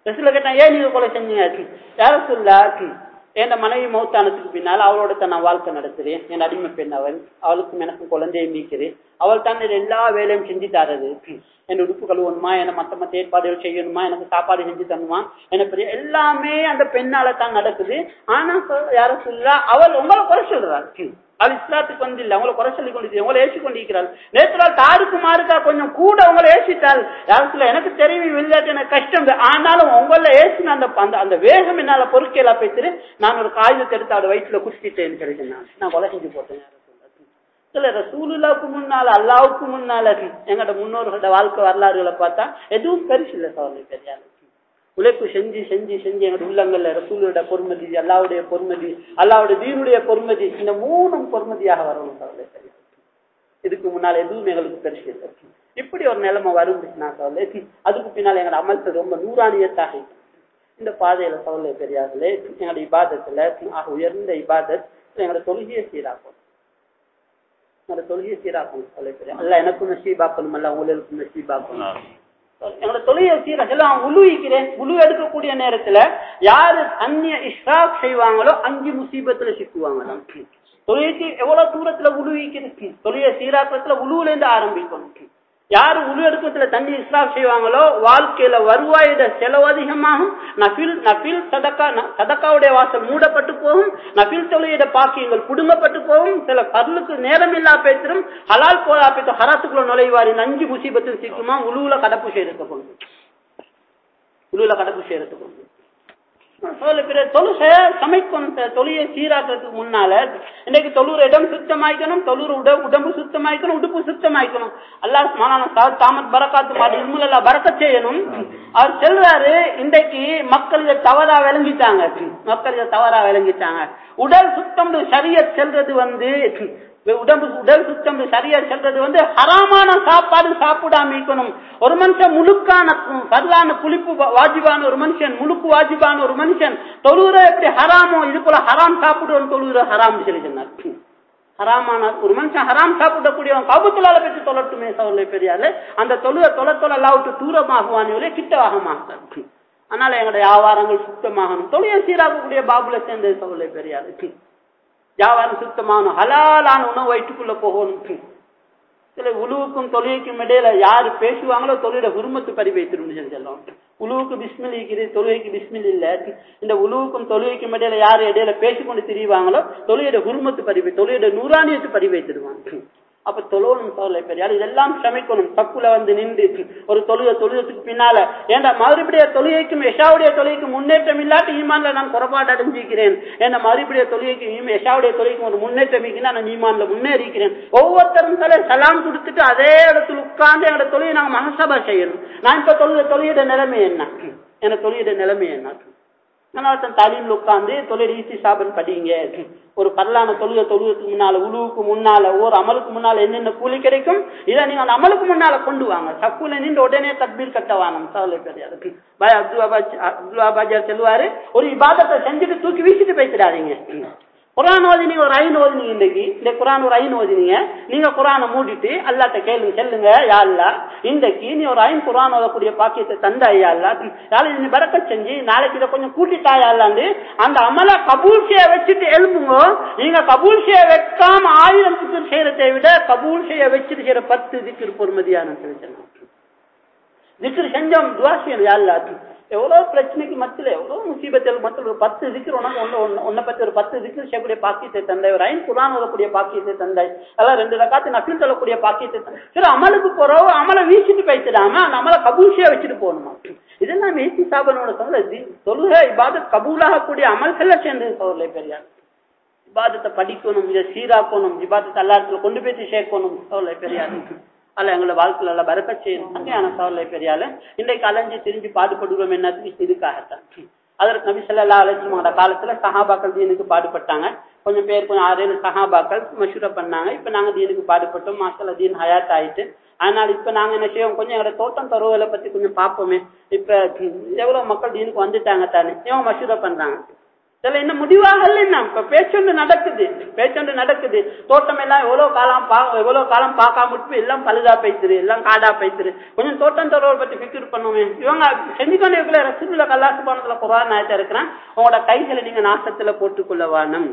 ரசூல கேட்டான் ஏன் நீங்க கொலை செஞ்சீங்க யார சொல்லா என் மனைவி மௌத்தானத்துக்கு பின்னால் அவளோட தான் நான் வாழ்க்கை நடத்துறேன் என் அடிமை பெண் அவள் அவளுக்கும் எனக்கும் குழந்தையை மீக்கிறேன் அவள் தான் எல்லா வேலையும் செஞ்சு தரது என் உடுப்பு கழுவணுமா என்ன மத்த மத்த ஏற்பாடுகள் செய்யணுமா எனக்கு சாப்பாடு செஞ்சு தரணுமா எனக்கு பெரிய எல்லாமே அந்த பெண்ணால தான் நடக்குது ஆனா யார சொல்லா அவள் உங்களை குறை சொல்றாள் அவள் இஸ்லாத்துக்கு வந்து இல்லை அவங்களை குறை சொல்லி கொண்டு உங்களை ஏசி கொண்டிருக்கிறாள் நேற்று நாள் தாருக்கு மாறுக்கா கொஞ்சம் கூட உங்களை ஏசிட்டாள் யாரும் சொல்ல எனக்கு தெரியும் விளையாட்டு எனக்கு கஷ்டம் ஆனாலும் உங்களை ஏசின அந்த அந்த அந்த வேகம் என்னால பொறுக்கையில பேசுறேன் நான் ஒரு காகிதத்தை எடுத்து அவட வயிற்றுல குடிச்சிட்டேன்னு கிடைச்சேன் நான் கொலை செஞ்சு போட்டேன் இல்ல ரசூலுல்லாவுக்கு முன்னால அல்லாவுக்கு முன்னால எங்கட முன்னோர்களோட வாழ்க்கை வரலாறுகளை பார்த்தா எதுவும் பெருசு இல்லை சோழனை பெரியாரு உழைப்பு செஞ்சு செஞ்சு செஞ்சு எங்க உள்ளங்கள்ல ரசூலோட பொறுமதி அல்லாவுடைய பொறுமதி அல்லாவுடைய தீனுடைய பொறுமதி இந்த மூணும் பொறுமதியாக வரணும் சோழனை பெரியார் இதுக்கு முன்னால எதுவும் எங்களுக்கு பெருசு இல்லை இப்படி ஒரு நிலைமை வரும் நான் சொல்ல அதுக்கு பின்னால் எங்களோட அமல்கள் ரொம்ப நூறாணியத்தாக இந்த பாதையில சோழலை பெரியார்களே எங்களோட இபாதத்துல ஆக உயர்ந்த இபாதத் எங்களோட தொழுகையை சீராக்கும் என்னோட தொழுகையை சீராக்கணும் சொல்லிக்கிறேன் அல்ல எனக்கும் நசீபாக்கணும் அல்ல உங்களுக்கும் நசீபாக்கணும் என்னோட தொழிலை சீராக அவன் உழுவிக்கிறேன் உழு எடுக்கக்கூடிய நேரத்துல யாரு அந்நிய இஷ்ராக் செய்வாங்களோ அஞ்சு முசீபத்துல சிக்குவாங்க தொழிலுக்கு எவ்வளவு தூரத்துல உழுவிக்கிறது தொழிலை சீராக்கத்துல உழுவுல இருந்து ஆரம்பிக்கணும் யாரு உழு எடுக்கத்துல தண்ணி இஸ்ராப் செய்வாங்களோ வாழ்க்கையில வருவாயோட செலவு அதிகமாகும் நபில் நபில் சதக்கா சதக்காவுடைய வாசல் மூடப்பட்டு போகும் நபில் தொழிலோட பாக்கியங்கள் புடுங்கப்பட்டு போகும் சில பருளுக்கு நேரம் இல்லா பேத்திரும் ஹலால் போதா பேத்து ஹராத்துக்குள்ள நுழைவாரி நஞ்சு முசீபத்தில் சிக்குமா உழுவுல கடப்பு செய்யறதுக்கு கொண்டு உழுவுல கடப்பு செய்யறதுக்கு கொண்டு தொழுச சமைக்கணும் தொழிலை சீராக்கிறதுக்கு முன்னால இன்னைக்கு தொழுற இடம் சுத்தமாய்க்கணும் தொழுற உட உடம்பு சுத்தமாய்க்கணும் உடுப்பு சுத்தமாய்க்கணும் அல்லாஹ் மானான தாமத் பரக்காத்து மாடு இம்முல பறக்க செய்யணும் அவர் சொல்றாரு இன்றைக்கு மக்கள் இதை தவறா விளங்கிட்டாங்க மக்கள் இதை தவறா விளங்கிட்டாங்க உடல் சுத்தம் சரிய செல்றது வந்து உடம்பு உடல் சுத்தம் சரியா செல்றது வந்து ஹராமான சாப்பாடு சாப்பிடாம இருக்கணும் ஒரு மனுஷன் முழுக்கான பரலான குளிப்பு வாஜிபான ஒரு மனுஷன் முழுக்கு வாஜிபான ஒரு மனுஷன் தொழுற எப்படி ஹராமோ இது போல ஹராம் சாப்பிடுவோம் தொழுகிற ஹராம் சொல்லி சொன்னார் ஹராமான ஒரு மனுஷன் ஹராம் சாப்பிடக்கூடியவன் காபத்துலால பெற்று தொழட்டுமே சோழலை பெரியாரு அந்த தொழுக தொலை தொலை விட்டு தூரமாகுவானே கிட்டவாக மாட்டார் அதனால எங்களுடைய வியாபாரங்கள் சுத்தமாகணும் தொழிலை சீராகக்கூடிய பாபுல சேர்ந்த சோழலை பெரியாரு வியாபாரம் சுத்தமான ஹலாலான உணவு வயிற்றுக்குள்ள போகணும் சில உழுவுக்கும் தொழுகைக்கும் இடையில யாரு பேசுவாங்களோ தொழில உரிமத்து பறி வைத்திரும் சொல்லுவோம் உழுவுக்கு பிஸ்மில் இருக்கிறது தொழுகைக்கு பிஸ்மில் இல்ல இந்த உழுவுக்கும் தொழுகைக்கும் இடையில யாரு இடையில பேசிக்கொண்டு திரிவாங்களோ தொழிலோட உரிமத்து பறி தொழிலோட நூறாணியத்து பறி வைத்திருவாங்க அப்ப தொழுவணும் சோழலை பெரியார் இதெல்லாம் சமைக்கணும் தப்புல வந்து நின்று ஒரு தொழுக தொழுகத்துக்கு பின்னால ஏண்டா மறுபடிய தொழுகைக்கும் எஷாவுடைய தொழுகைக்கும் முன்னேற்றம் இல்லாட்டி ஈமான்ல நான் குறைபாடு அடைஞ்சிருக்கிறேன் ஏன்னா மறுபடிய தொழுகைக்கும் எஷாவுடைய தொழுகைக்கும் ஒரு முன்னேற்றம் இருக்குன்னா நான் ஈமான்ல முன்னேறிக்கிறேன் ஒவ்வொருத்தரும் தலை சலாம் கொடுத்துட்டு அதே இடத்துல உட்கார்ந்து என்னோட தொழிலை நாங்க மனசபா செய்யணும் நான் இப்ப தொழுக தொழிலோட நிலைமை என்ன என்ன தொழிலோட நிலைமை என்ன அதனால தாலீம்ல உட்கார்ந்து தொழில் ஈசி சாபன் படிங்க ஒரு பரலான தொழுக தொழுகத்துக்கு முன்னால உழுவுக்கு முன்னால ஒரு அமலுக்கு முன்னால என்னென்ன கூலி கிடைக்கும் இதை நீங்க அந்த அமலுக்கு முன்னால கொண்டு வாங்க சக்குல நின்று உடனே தத்பீர் கட்டவானம் சவலை கிடையாது பாய் அப்துல் அபாஜ் அப்துல் அபாஜார் செல்வாரு ஒரு இபாதத்தை செஞ்சுட்டு தூக்கி வீசிட்டு போய்க்கிடாதீங்க குரான் ஓதினீங்க ஒரு ஐநு ஓதினீங்க இன்னைக்கு இந்த குரான் ஒரு ஐநு ஓதினீங்க நீங்க குரானை மூடிட்டு அல்லாட்ட கேளுங்க செல்லுங்க யாழ்லா இன்றைக்கு நீ ஒரு ஐந்து குரான் ஓதக்கூடிய பாக்கியத்தை தந்த ஐயாள்லா யாழ் நீ பறக்க செஞ்சு நாளைக்கு இதை கொஞ்சம் கூட்டிட்டாயாலாண்டு அந்த அமல கபூல் செய்ய வச்சுட்டு எழுப்புங்க நீங்க கபூல் செய்ய வைக்காம ஆயிரம் திக்கு செய்யறதை விட கபூல் செய்ய வச்சுட்டு செய்யற பத்து திக்கு பொறுமதியான திக்கு செஞ்சோம் துவாசியம் யாழ்லா எவ்வளவு பிரச்சனைக்கு மத்தியில் எவ்வளவு முசீபத்தில் மத்தியில் ஒரு பத்து திக்கு உனக்கு ஒன்று ஒன்று உன்னை பத்தி ஒரு பத்து திக்கு செய்யக்கூடிய பாக்கியத்தை தந்தாய் ஒரு ஐந்து குரான் வரக்கூடிய பாக்கியத்தை தந்தாய் எல்லாம் ரெண்டு ரக்காத்து நக்கில் தள்ளக்கூடிய பாக்கியத்தை தந்தாய் சரி அமலுக்கு போறவோ அமலை வீசிட்டு போயிட்டுடாம அந்த அமலை கபூசியா வச்சுட்டு போகணுமா இதெல்லாம் மேசி சாபனோட சொல்ல தொழுக இபாதத் கபூலாகக்கூடிய அமல்கள் சேர்ந்து சோழலை பெரியார் இபாதத்தை படிக்கணும் இதை சீராக்கணும் இபாதத்தை எல்லாத்துல கொண்டு போய் சேர்க்கணும் சோழலை பெரியார் அல்ல எங்களோட வாழ்க்கையில எல்லாம் பறக்க செய்யணும் அங்கேயான சோழலை பெரியால இன்றைக்கு அலைஞ்சு திரிஞ்சு பாடுபடுவோம் என்னத்துக்கு இதுக்காகத்தான் அதற்கு நபி சொல்லா அலைச்சிமாட காலத்துல சஹாபாக்கள் தீனுக்கு பாடுபட்டாங்க கொஞ்சம் பேர் கொஞ்சம் ஆறு ஏழு சஹாபாக்கள் மஷூரா பண்ணாங்க இப்ப நாங்க தீனுக்கு பாடுபட்டோம் மாசல தீன் ஹயாத் ஆயிட்டு அதனால இப்ப நாங்க என்ன செய்வோம் கொஞ்சம் எங்களோட தோட்டம் தருவதை பத்தி கொஞ்சம் பார்ப்போமே இப்ப எவ்வளவு மக்கள் தீனுக்கு வந்துட்டாங்க தானே இவன் மஷூரா பண்றாங்க இதுல என்ன முடிவாகல என்ன இப்ப பேச்சொன்று நடக்குது பேச்சொன்று நடக்குது தோட்டம் எல்லாம் எவ்வளவு காலம் பா எவ்வளவு காலம் பார்க்காம விட்டு எல்லாம் பழுதா பைத்துரு எல்லாம் காடா பைத்துரு கொஞ்சம் தோட்டம் தரவை பத்தி ஃபிக்ர் பண்ணுவோமே இவங்க செஞ்சுக்கொண்டே ரசூலுல கல்லாசு பானத்துல குரான் ஆயத்தா இருக்கிறான் உங்களோட கைகளை நீங்க நாசத்துல போட்டுக்கொள்ள வானம்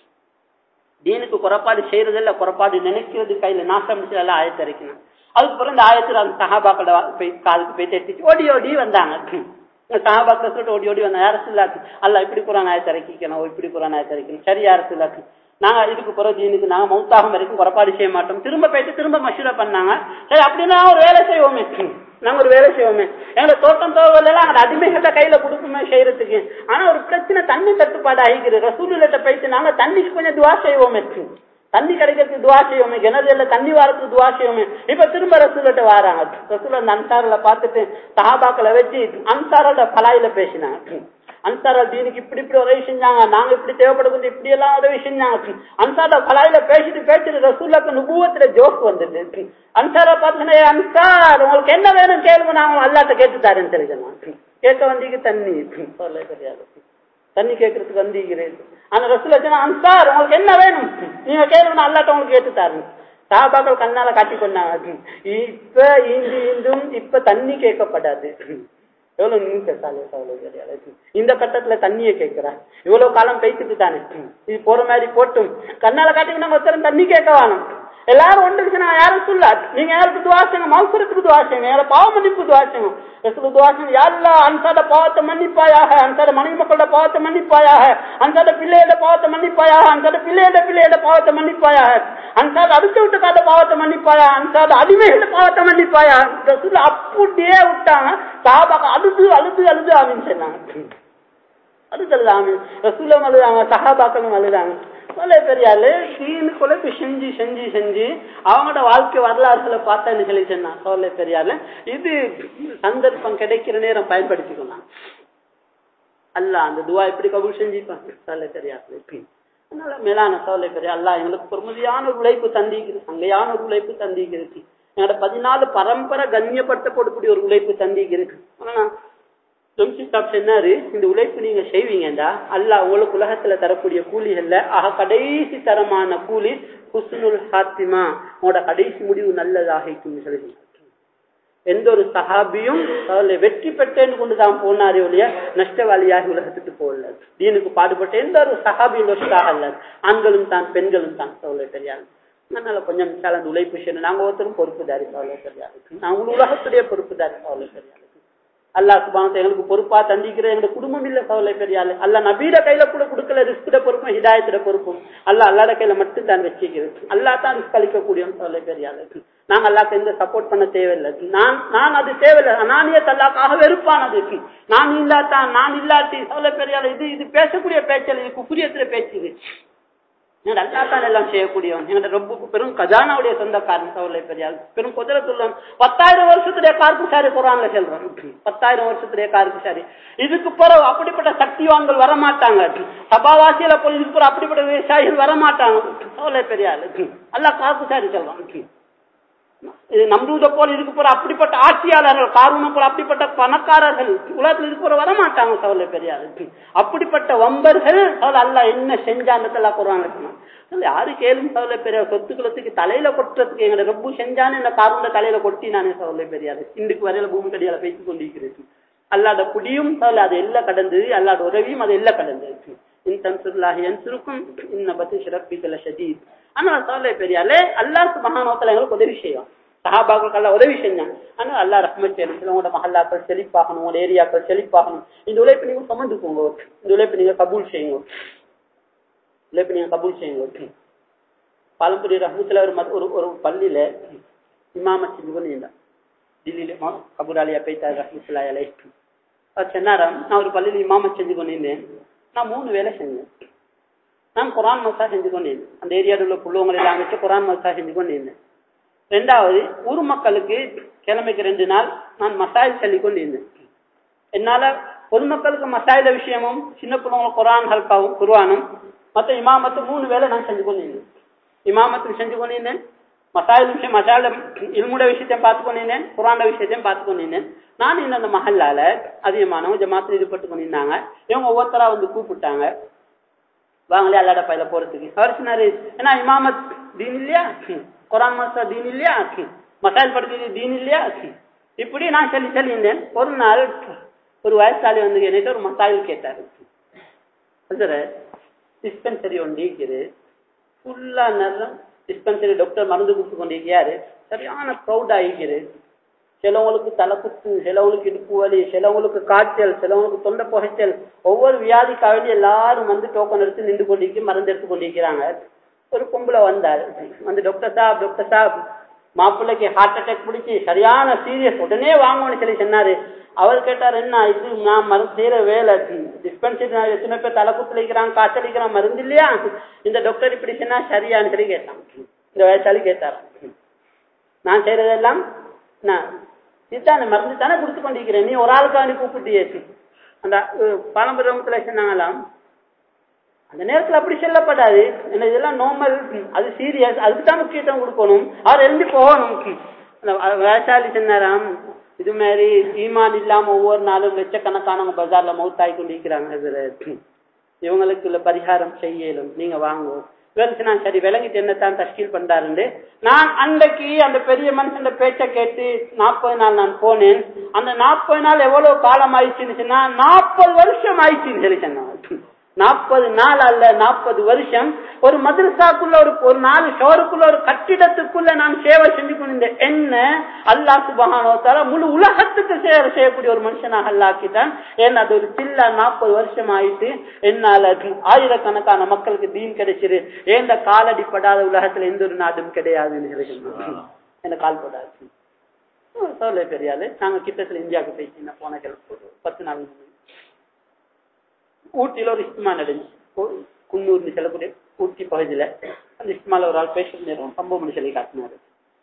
தீனுக்கு குறைபாடு செய்யறதில்ல குறைபாடு நினைக்கிறது கையில நாசம் எல்லாம் ஆயத்தை இருக்கணும் அதுக்கு பிறகு இந்த ஆயத்துல அந்த சகாபாக்கள போய் காலுக்கு போய் தட்டிச்சு ஓடி ஓடி வந்தாங்க சகாபாக்கள் சொல்லிட்டு ஓடி ஓடி வந்தாங்க யாரும் இல்லாச்சு அல்ல இப்படி குரான் ஆயத்தை இறக்கிக்கணும் இப்படி குரான் ஆயத்தை இறக்கணும் சரி யாரும் இல்லாச்சு நாங்க இதுக்கு பிறகு தீனுக்கு நாங்க மௌத்தாகம் வரைக்கும் குறைபாடு செய்ய மாட்டோம் திரும்ப போயிட்டு திரும்ப மசூரா பண்ணாங்க சரி அப்படின்னா ஒரு வேலை செய்வோமே நாங்க ஒரு வேலை செய்வோமே எங்களை தோட்டம் தோவல எல்லாம் அங்க அடிமைகளை கையில கொடுக்குமே செய்யறதுக்கு ஆனா ஒரு பிரச்சனை தண்ணி தட்டுப்பாடு ஆகிக்கிறது ரசூலிட்ட போயிட்டு நாங்க தண்ணிக்கு கொஞ்சம் துவா செய்வோமே தண்ணி கிடைக்கிறதுக்கு துவா செய்வோமே கிணறுல தண்ணி வாரத்துக்கு துவா செய்வோமே இப்ப திரும்ப ரசூலிட்ட வாராங்க ரசூல் அந்த அன்சாரில பார்த்துட்டு சஹாபாக்களை வச்சு அன்சாரோட பலாயில பேசினாங்க அன்சாரா தீனுக்கு இப்படி இப்படி உதவி செஞ்சாங்க நாங்க இப்படி தேவைப்படுறது இப்படி எல்லாம் உதவி செஞ்சாங்க அன்சார பலாயில பேசிட்டு பேசிட்டு ரசூல்லாக்கு நுபுவத்துல ஜோக் வந்துட்டு அன்சாரா பார்த்தீங்கன்னா அன்சார் உங்களுக்கு என்ன வேணும் கேளுங்க நான் அல்லாட்ட கேட்டு தரேன்னு தெரிஞ்சேன் கேட்க வந்தீங்க தண்ணி சொல்ல தெரியாது தண்ணி கேட்கறதுக்கு வந்தீங்கிறேன் ஆனா ரசூல் வச்சா அன்சார் உங்களுக்கு என்ன வேணும் நீங்க கேளுங்க அல்லாட்ட உங்களுக்கு கேட்டு தரேன் சாபாக்கள் கண்ணால காட்டி கொண்டாங்க இப்ப இந்து இந்தும் இப்ப தண்ணி கேட்கப்படாது எவ்வளவு நீ பேசாலே கிடையாது இந்த கட்டத்துல தண்ணியை கேட்கிறா இவ்வளவு காலம் பேசிட்டு தானே இது போற மாதிரி போட்டும் கண்ணால காட்டிங்கன்னா ஒருத்தரும் தண்ணி கேட்க வேணும் எல்லாரும் ஒன்று நான் யாரும் சொல்ல நீங்க யாருக்கு துவாசங்க மவுசரத்துக்கு துவாசங்க யார பாவ மன்னிப்பு துவாசங்க எசுக்கு துவாசங்க யாருல அன்சாத பாவத்தை மன்னிப்பாயாக அன்சாத மனைவி மக்களோட பாவத்தை மன்னிப்பாயாக அன்சாத பிள்ளையோட பாவத்தை மன்னிப்பாயாக அன்சாத பிள்ளையோட பிள்ளையோட பாவத்தை மன்னிப்பாயாக அன்சாத அடிச்சு விட்டுக்காத பாவத்தை மன்னிப்பாயா அன்சாத அடிமைகள பாவத்தை மன்னிப்பாயா ரசூல் அப்படியே விட்டாங்க சாபாக அழுது அழுது அழுது ஆமின்னு சொன்னாங்க அழுதல்ல ஆமீன் ரசூலம் அழுதாங்க சஹாபாக்களும் அழுதாங்க சொல்ல பெரியாளு தீனு கொலைப்பு செஞ்சு செஞ்சு செஞ்சு அவங்களோட வாழ்க்கை வரலாறுல பார்த்தா என்ன சொல்லி சொன்னா சொல்ல பெரியாளு இது சந்தர்ப்பம் கிடைக்கிற நேரம் பயன்படுத்திக்கலாம் அல்ல அந்த துவா எப்படி கபூல் செஞ்சுப்பாங்க சொல்ல பெரியாளு அதனால மேலான சோலை பெரிய அல்லா எங்களுக்கு பொறுமதியான ஒரு உழைப்பு தந்திக்கிறது அங்கையான ஒரு உழைப்பு தந்திக்கிறது எங்களோட பதினாலு பரம்பரை கண்ணியப்படுத்தப்படக்கூடிய ஒரு உழைப்பு தந்திக்கிறது ஆனா ஜம்சி சாப் சொன்னாரு இந்த உழைப்பு நீங்க செய்வீங்கடா அல்ல உங்களுக்கு உலகத்துல தரக்கூடிய கூலிகள்ல ஆக கடைசி தரமான கூலி குஸ்னுல் ஹாத்திமா உங்களோட கடைசி முடிவு நல்லதாக இருக்கும்னு சொல்லி எந்த ஒரு சஹாபியும் வெற்றி பெற்றேன்னு கொண்டுதான் போனாரே ஒழிய நஷ்டவாளியாக உலகத்துக்கு போகல தீனுக்கு பாடுபட்ட எந்த ஒரு சஹாபியும் நஷ்டாக அல்ல ஆண்களும் தான் பெண்களும் தான் சொல்ல தெரியாது அதனால கொஞ்சம் கலந்து உழைப்பு செய்யணும் நாங்க ஒருத்தரும் பொறுப்புதாரி சொல்ல தெரியாது நாங்க உலகத்துடைய பொறுப்புதாரி சொல்ல தெரியாது அல்லா சுபானத்தை எங்களுக்கு பொறுப்பா தண்டிக்கிற எங்களுக்கு குடும்பம் இல்ல கவலை பெரியாள் அல்ல நபீட கையில கூட கொடுக்கல ரிஸ்கிட பொறுப்பும் ஹிதாயத்திட பொறுப்பும் அல்ல அல்லாட கையில மட்டும் தான் வச்சுக்கிறது அல்லா தான் ரிஸ்க் அளிக்கக்கூடியவன் கவலை பெரியாள் நாங்க அல்லாக்கு எந்த சப்போர்ட் பண்ண தேவையில்லை நான் நான் அது தேவையில்லை நானே தல்லாக்காக வெறுப்பானது நான் இல்லாதான் நான் இல்லாட்டி கவலை பெரியாள் இது இது பேசக்கூடிய பேச்சல் இது குப்புரியத்துல பேச்சு இது அல்லாத்தான் எல்லாம் செய்யக்கூடியவன் எங்க ரொம்ப பெரும் கஜானாவுடைய சொந்தக்காரன் சவலை பெரியாள் பெரும் குதிரத்துள்ளவன் பத்தாயிரம் வருஷத்துடைய கார்க்கு சாரி குரான்ல செல்றோம் பத்தாயிரம் வருஷத்துடைய கார்க்கு சாரி இதுக்கு பிறகு அப்படிப்பட்ட சக்திவான்கள் வரமாட்டாங்க சபாவாசியில போய் இதுக்கு பிறகு அப்படிப்பட்ட விவசாயிகள் வரமாட்டாங்க சவலை பெரியாள் அல்ல கார்க்கு சாரி செல்றான் இது நம்புவதை போல இதுக்கு போற அப்படிப்பட்ட ஆட்சியாளர்கள் காரணம் போல அப்படிப்பட்ட பணக்காரர்கள் உலகத்தில் இதுக்கு போற வரமாட்டாங்க சவலை பெரியாருக்கு அப்படிப்பட்ட வம்பர்கள் அல்ல என்ன செஞ்சான்னு குரான் யாரு கேளும் சவலை பெரியார் சொத்துக்குளத்துக்கு தலையில கொட்டுறதுக்கு எங்களை ரொம்ப செஞ்சான்னு என்ன காரணம் தலையில கொட்டி நானே சவலை பெரியாரு இன்றைக்கு வரையில பூமி கடியால பேசிக் கொண்டிருக்கிறது அல்லாத குடியும் சவலை அது எல்லாம் கடந்தது அல்லாத உதவியும் அது எல்லாம் கடந்தது இன் தன்சுல்லாஹி என்சுருக்கும் இன்ன பத்தி சிறப்பிக்கல ஷதீத் ஆனா சவலை பெரியாலே அல்லாஹ் மகானோத்தல எங்களுக்கு உதவி செய்யும் சஹாபாக்களுக்கு எல்லாம் உதவி செஞ்சாங்க ஆனா அல்லா ரஹ்மத் செய்யணும் உங்களோட மஹல்லாக்கள் செழிப்பாகணும் உங்களோட ஏரியாக்கள் செழிப்பாகணும் இந்த உழைப்பு நீங்க சுமந்துக்கோங்க இந்த உழைப்பு நீங்க கபூல் செய்யுங்க உழைப்பு நீங்க கபூல் செய்யுங்க பாலம்புரி ரஹமத்துல ஒரு ஒரு ஒரு பள்ளியில இமாம செஞ்சு கொண்டு டில்லியில கபூராலியா போயிட்டார் ரஹமத்துல்லா அலை அவர் சொன்னாராம் நான் ஒரு பள்ளியில இமாம செஞ்சு கொண்டிருந்தேன் நான் மூணு வேலை செஞ்சேன் நான் குரான் மசா செஞ்சு கொண்டிருந்தேன் அந்த ஏரியாவில் உள்ள புள்ளவங்களை எல்லாம் வச்சு குரான் மசா செஞ்சு கொண்டிருந்தேன் ரெண்டாவது ஊர் மக்களுக்கு கிழமைக்கு ரெண்டு நாள் நான் மசாயில் சொல்லி கொண்டிருந்தேன் என்னால பொதுமக்களுக்கு மசாயில விஷயமும் சின்ன பிள்ளைங்க குரான் ஹல்காவும் குருவானும் மற்ற இமாமத்து மூணு வேலை நான் செஞ்சு கொண்டிருந்தேன் இமாமத்துக்கு செஞ்சு கொண்டிருந்தேன் மசாயில் விஷயம் மசால இல்முட விஷயத்தையும் பார்த்து கொண்டிருந்தேன் குரான விஷயத்தையும் பார்த்து கொண்டிருந்தேன் நான் இந்த அந்த மஹல்லால அதிகமானவங்க ஜமாத்தில் ஈடுபட்டு கொண்டிருந்தாங்க இவங்க ஒவ்வொருத்தரா வந்து கூப்பிட்டாங்க வாங்களே அல்லாட பையில போறதுக்கு அவர் சொன்னாரு ஏன்னா இமாமத் தீன் இல்லையா குரான் மாஸ்டர் தீன் இல்லையா மசால் படுத்தி தீன் இல்லையா இப்படி நான் சொல்லி சொல்லி இருந்தேன் ஒரு நாள் ஒரு வயசாளி வந்து என்கிட்ட ஒரு மசாயில் கேட்டாரு டிஸ்பென்சரி ஒன்று இருக்குது ஃபுல்லா நேரம் டிஸ்பென்சரி டாக்டர் மருந்து கொடுத்து கொண்டிருக்கிறாரு சரியான க்ரௌட் ஆகிக்குது சிலவங்களுக்கு தலை குத்து சிலவங்களுக்கு இடுப்பு வலி சிலவங்களுக்கு காய்ச்சல் சிலவங்களுக்கு தொண்டை புகைச்சல் ஒவ்வொரு வியாதிக்காக வேண்டி எல்லாரும் வந்து டோக்கன் எடுத்து நின்று கொண்டிருக்கு மருந்து எடுத்து கொண்டிருக்கிறாங்க ஒரு பொம்பளை வந்தார் வந்து டாக்டர் சாப் டாக்டர் சாப் மாப்பிள்ளைக்கு ஹார்ட் அட்டாக் பிடிச்சி சரியான சீரியஸ் உடனே வாங்கணும்னு சொல்லி சொன்னாரு அவர் கேட்டார் என்ன இது நான் மருந்து செய்யற வேலை டிஸ்பென்சரி எத்தனை பேர் தலை குத்துலிக்கிறான் காய்ச்சலிக்கிறான் மருந்து இல்லையா இந்த டாக்டர் இப்படி சொன்னா சரியான்னு சொல்லி கேட்டான் இந்த வயசாளி கேட்டார் நான் செய்யறதெல்லாம் நான் இதுதானே மருந்து தானே கொடுத்து கொண்டிருக்கிறேன் நீ ஒரு ஆளுக்காண்டி கூப்பிட்டியே அந்த பழம்புரமத்துல சொன்னாங்களாம் அந்த நேரத்தில் அப்படி சொல்லப்படாது என்ன இதெல்லாம் நார்மல் அது சீரியஸ் அதுக்கு தான் முக்கியத்துவம் கொடுக்கணும் அவர் எழுந்து போகணும் அந்த வேசாலி சொன்னாராம் இது மாதிரி ஈமான் இல்லாம ஒவ்வொரு நாளும் லட்சக்கணக்கானவங்க பஜார்ல மவுத்தாய் கொண்டிருக்கிறாங்க இவங்களுக்கு உள்ள பரிகாரம் செய்யலும் நீங்க வாங்குவோம் இவருக்கு நான் சரி விளங்கிட்டு என்னத்தான் தஷ்கீல் பண்றாருண்டு நான் அன்றைக்கு அந்த பெரிய மனுஷன் பேச்சை கேட்டு நாற்பது நாள் நான் போனேன் அந்த நாற்பது நாள் எவ்வளவு காலம் ஆயிடுச்சுன்னு சொன்னா நாற்பது வருஷம் ஆயிடுச்சுன்னு சொல்லி சொன்னாங்க நாற்பது நாள் அல்ல நாற்பது வருஷம் ஒரு மதுரசாக்குள்ள ஒரு ஒரு நாலு ஷோருக்குள்ள ஒரு கட்டிடத்துக்குள்ள நான் சேவை செஞ்சு கொண்டிருந்த என்ன அல்லா சுபகானோத்தால முழு உலகத்துக்கு சேவை செய்யக்கூடிய ஒரு மனுஷனாக அல்லாக்கிட்டான் ஏன்னா அது ஒரு சில்ல நாற்பது வருஷம் ஆயிட்டு என்னால ஆயிரக்கணக்கான மக்களுக்கு தீன் கிடைச்சிரு ஏந்த காலடி படாத உலகத்துல எந்த ஒரு நாடும் கிடையாதுன்னு சொல்லி என்ன கால் படாது சொல்ல பெரியாது நாங்க கிட்டத்துல இந்தியாவுக்கு போயிட்டு போன பத்து நாள் ஊட்டியில ஒரு இஸ்மா நடந்துச்சு குன்னூர்னு சொல்லக்கூடிய ஊட்டி பகுதியில அந்த இஸ்மால ஒரு ஆள் பேசுற நேரம் சம்பவம் சொல்லி காட்டினாரு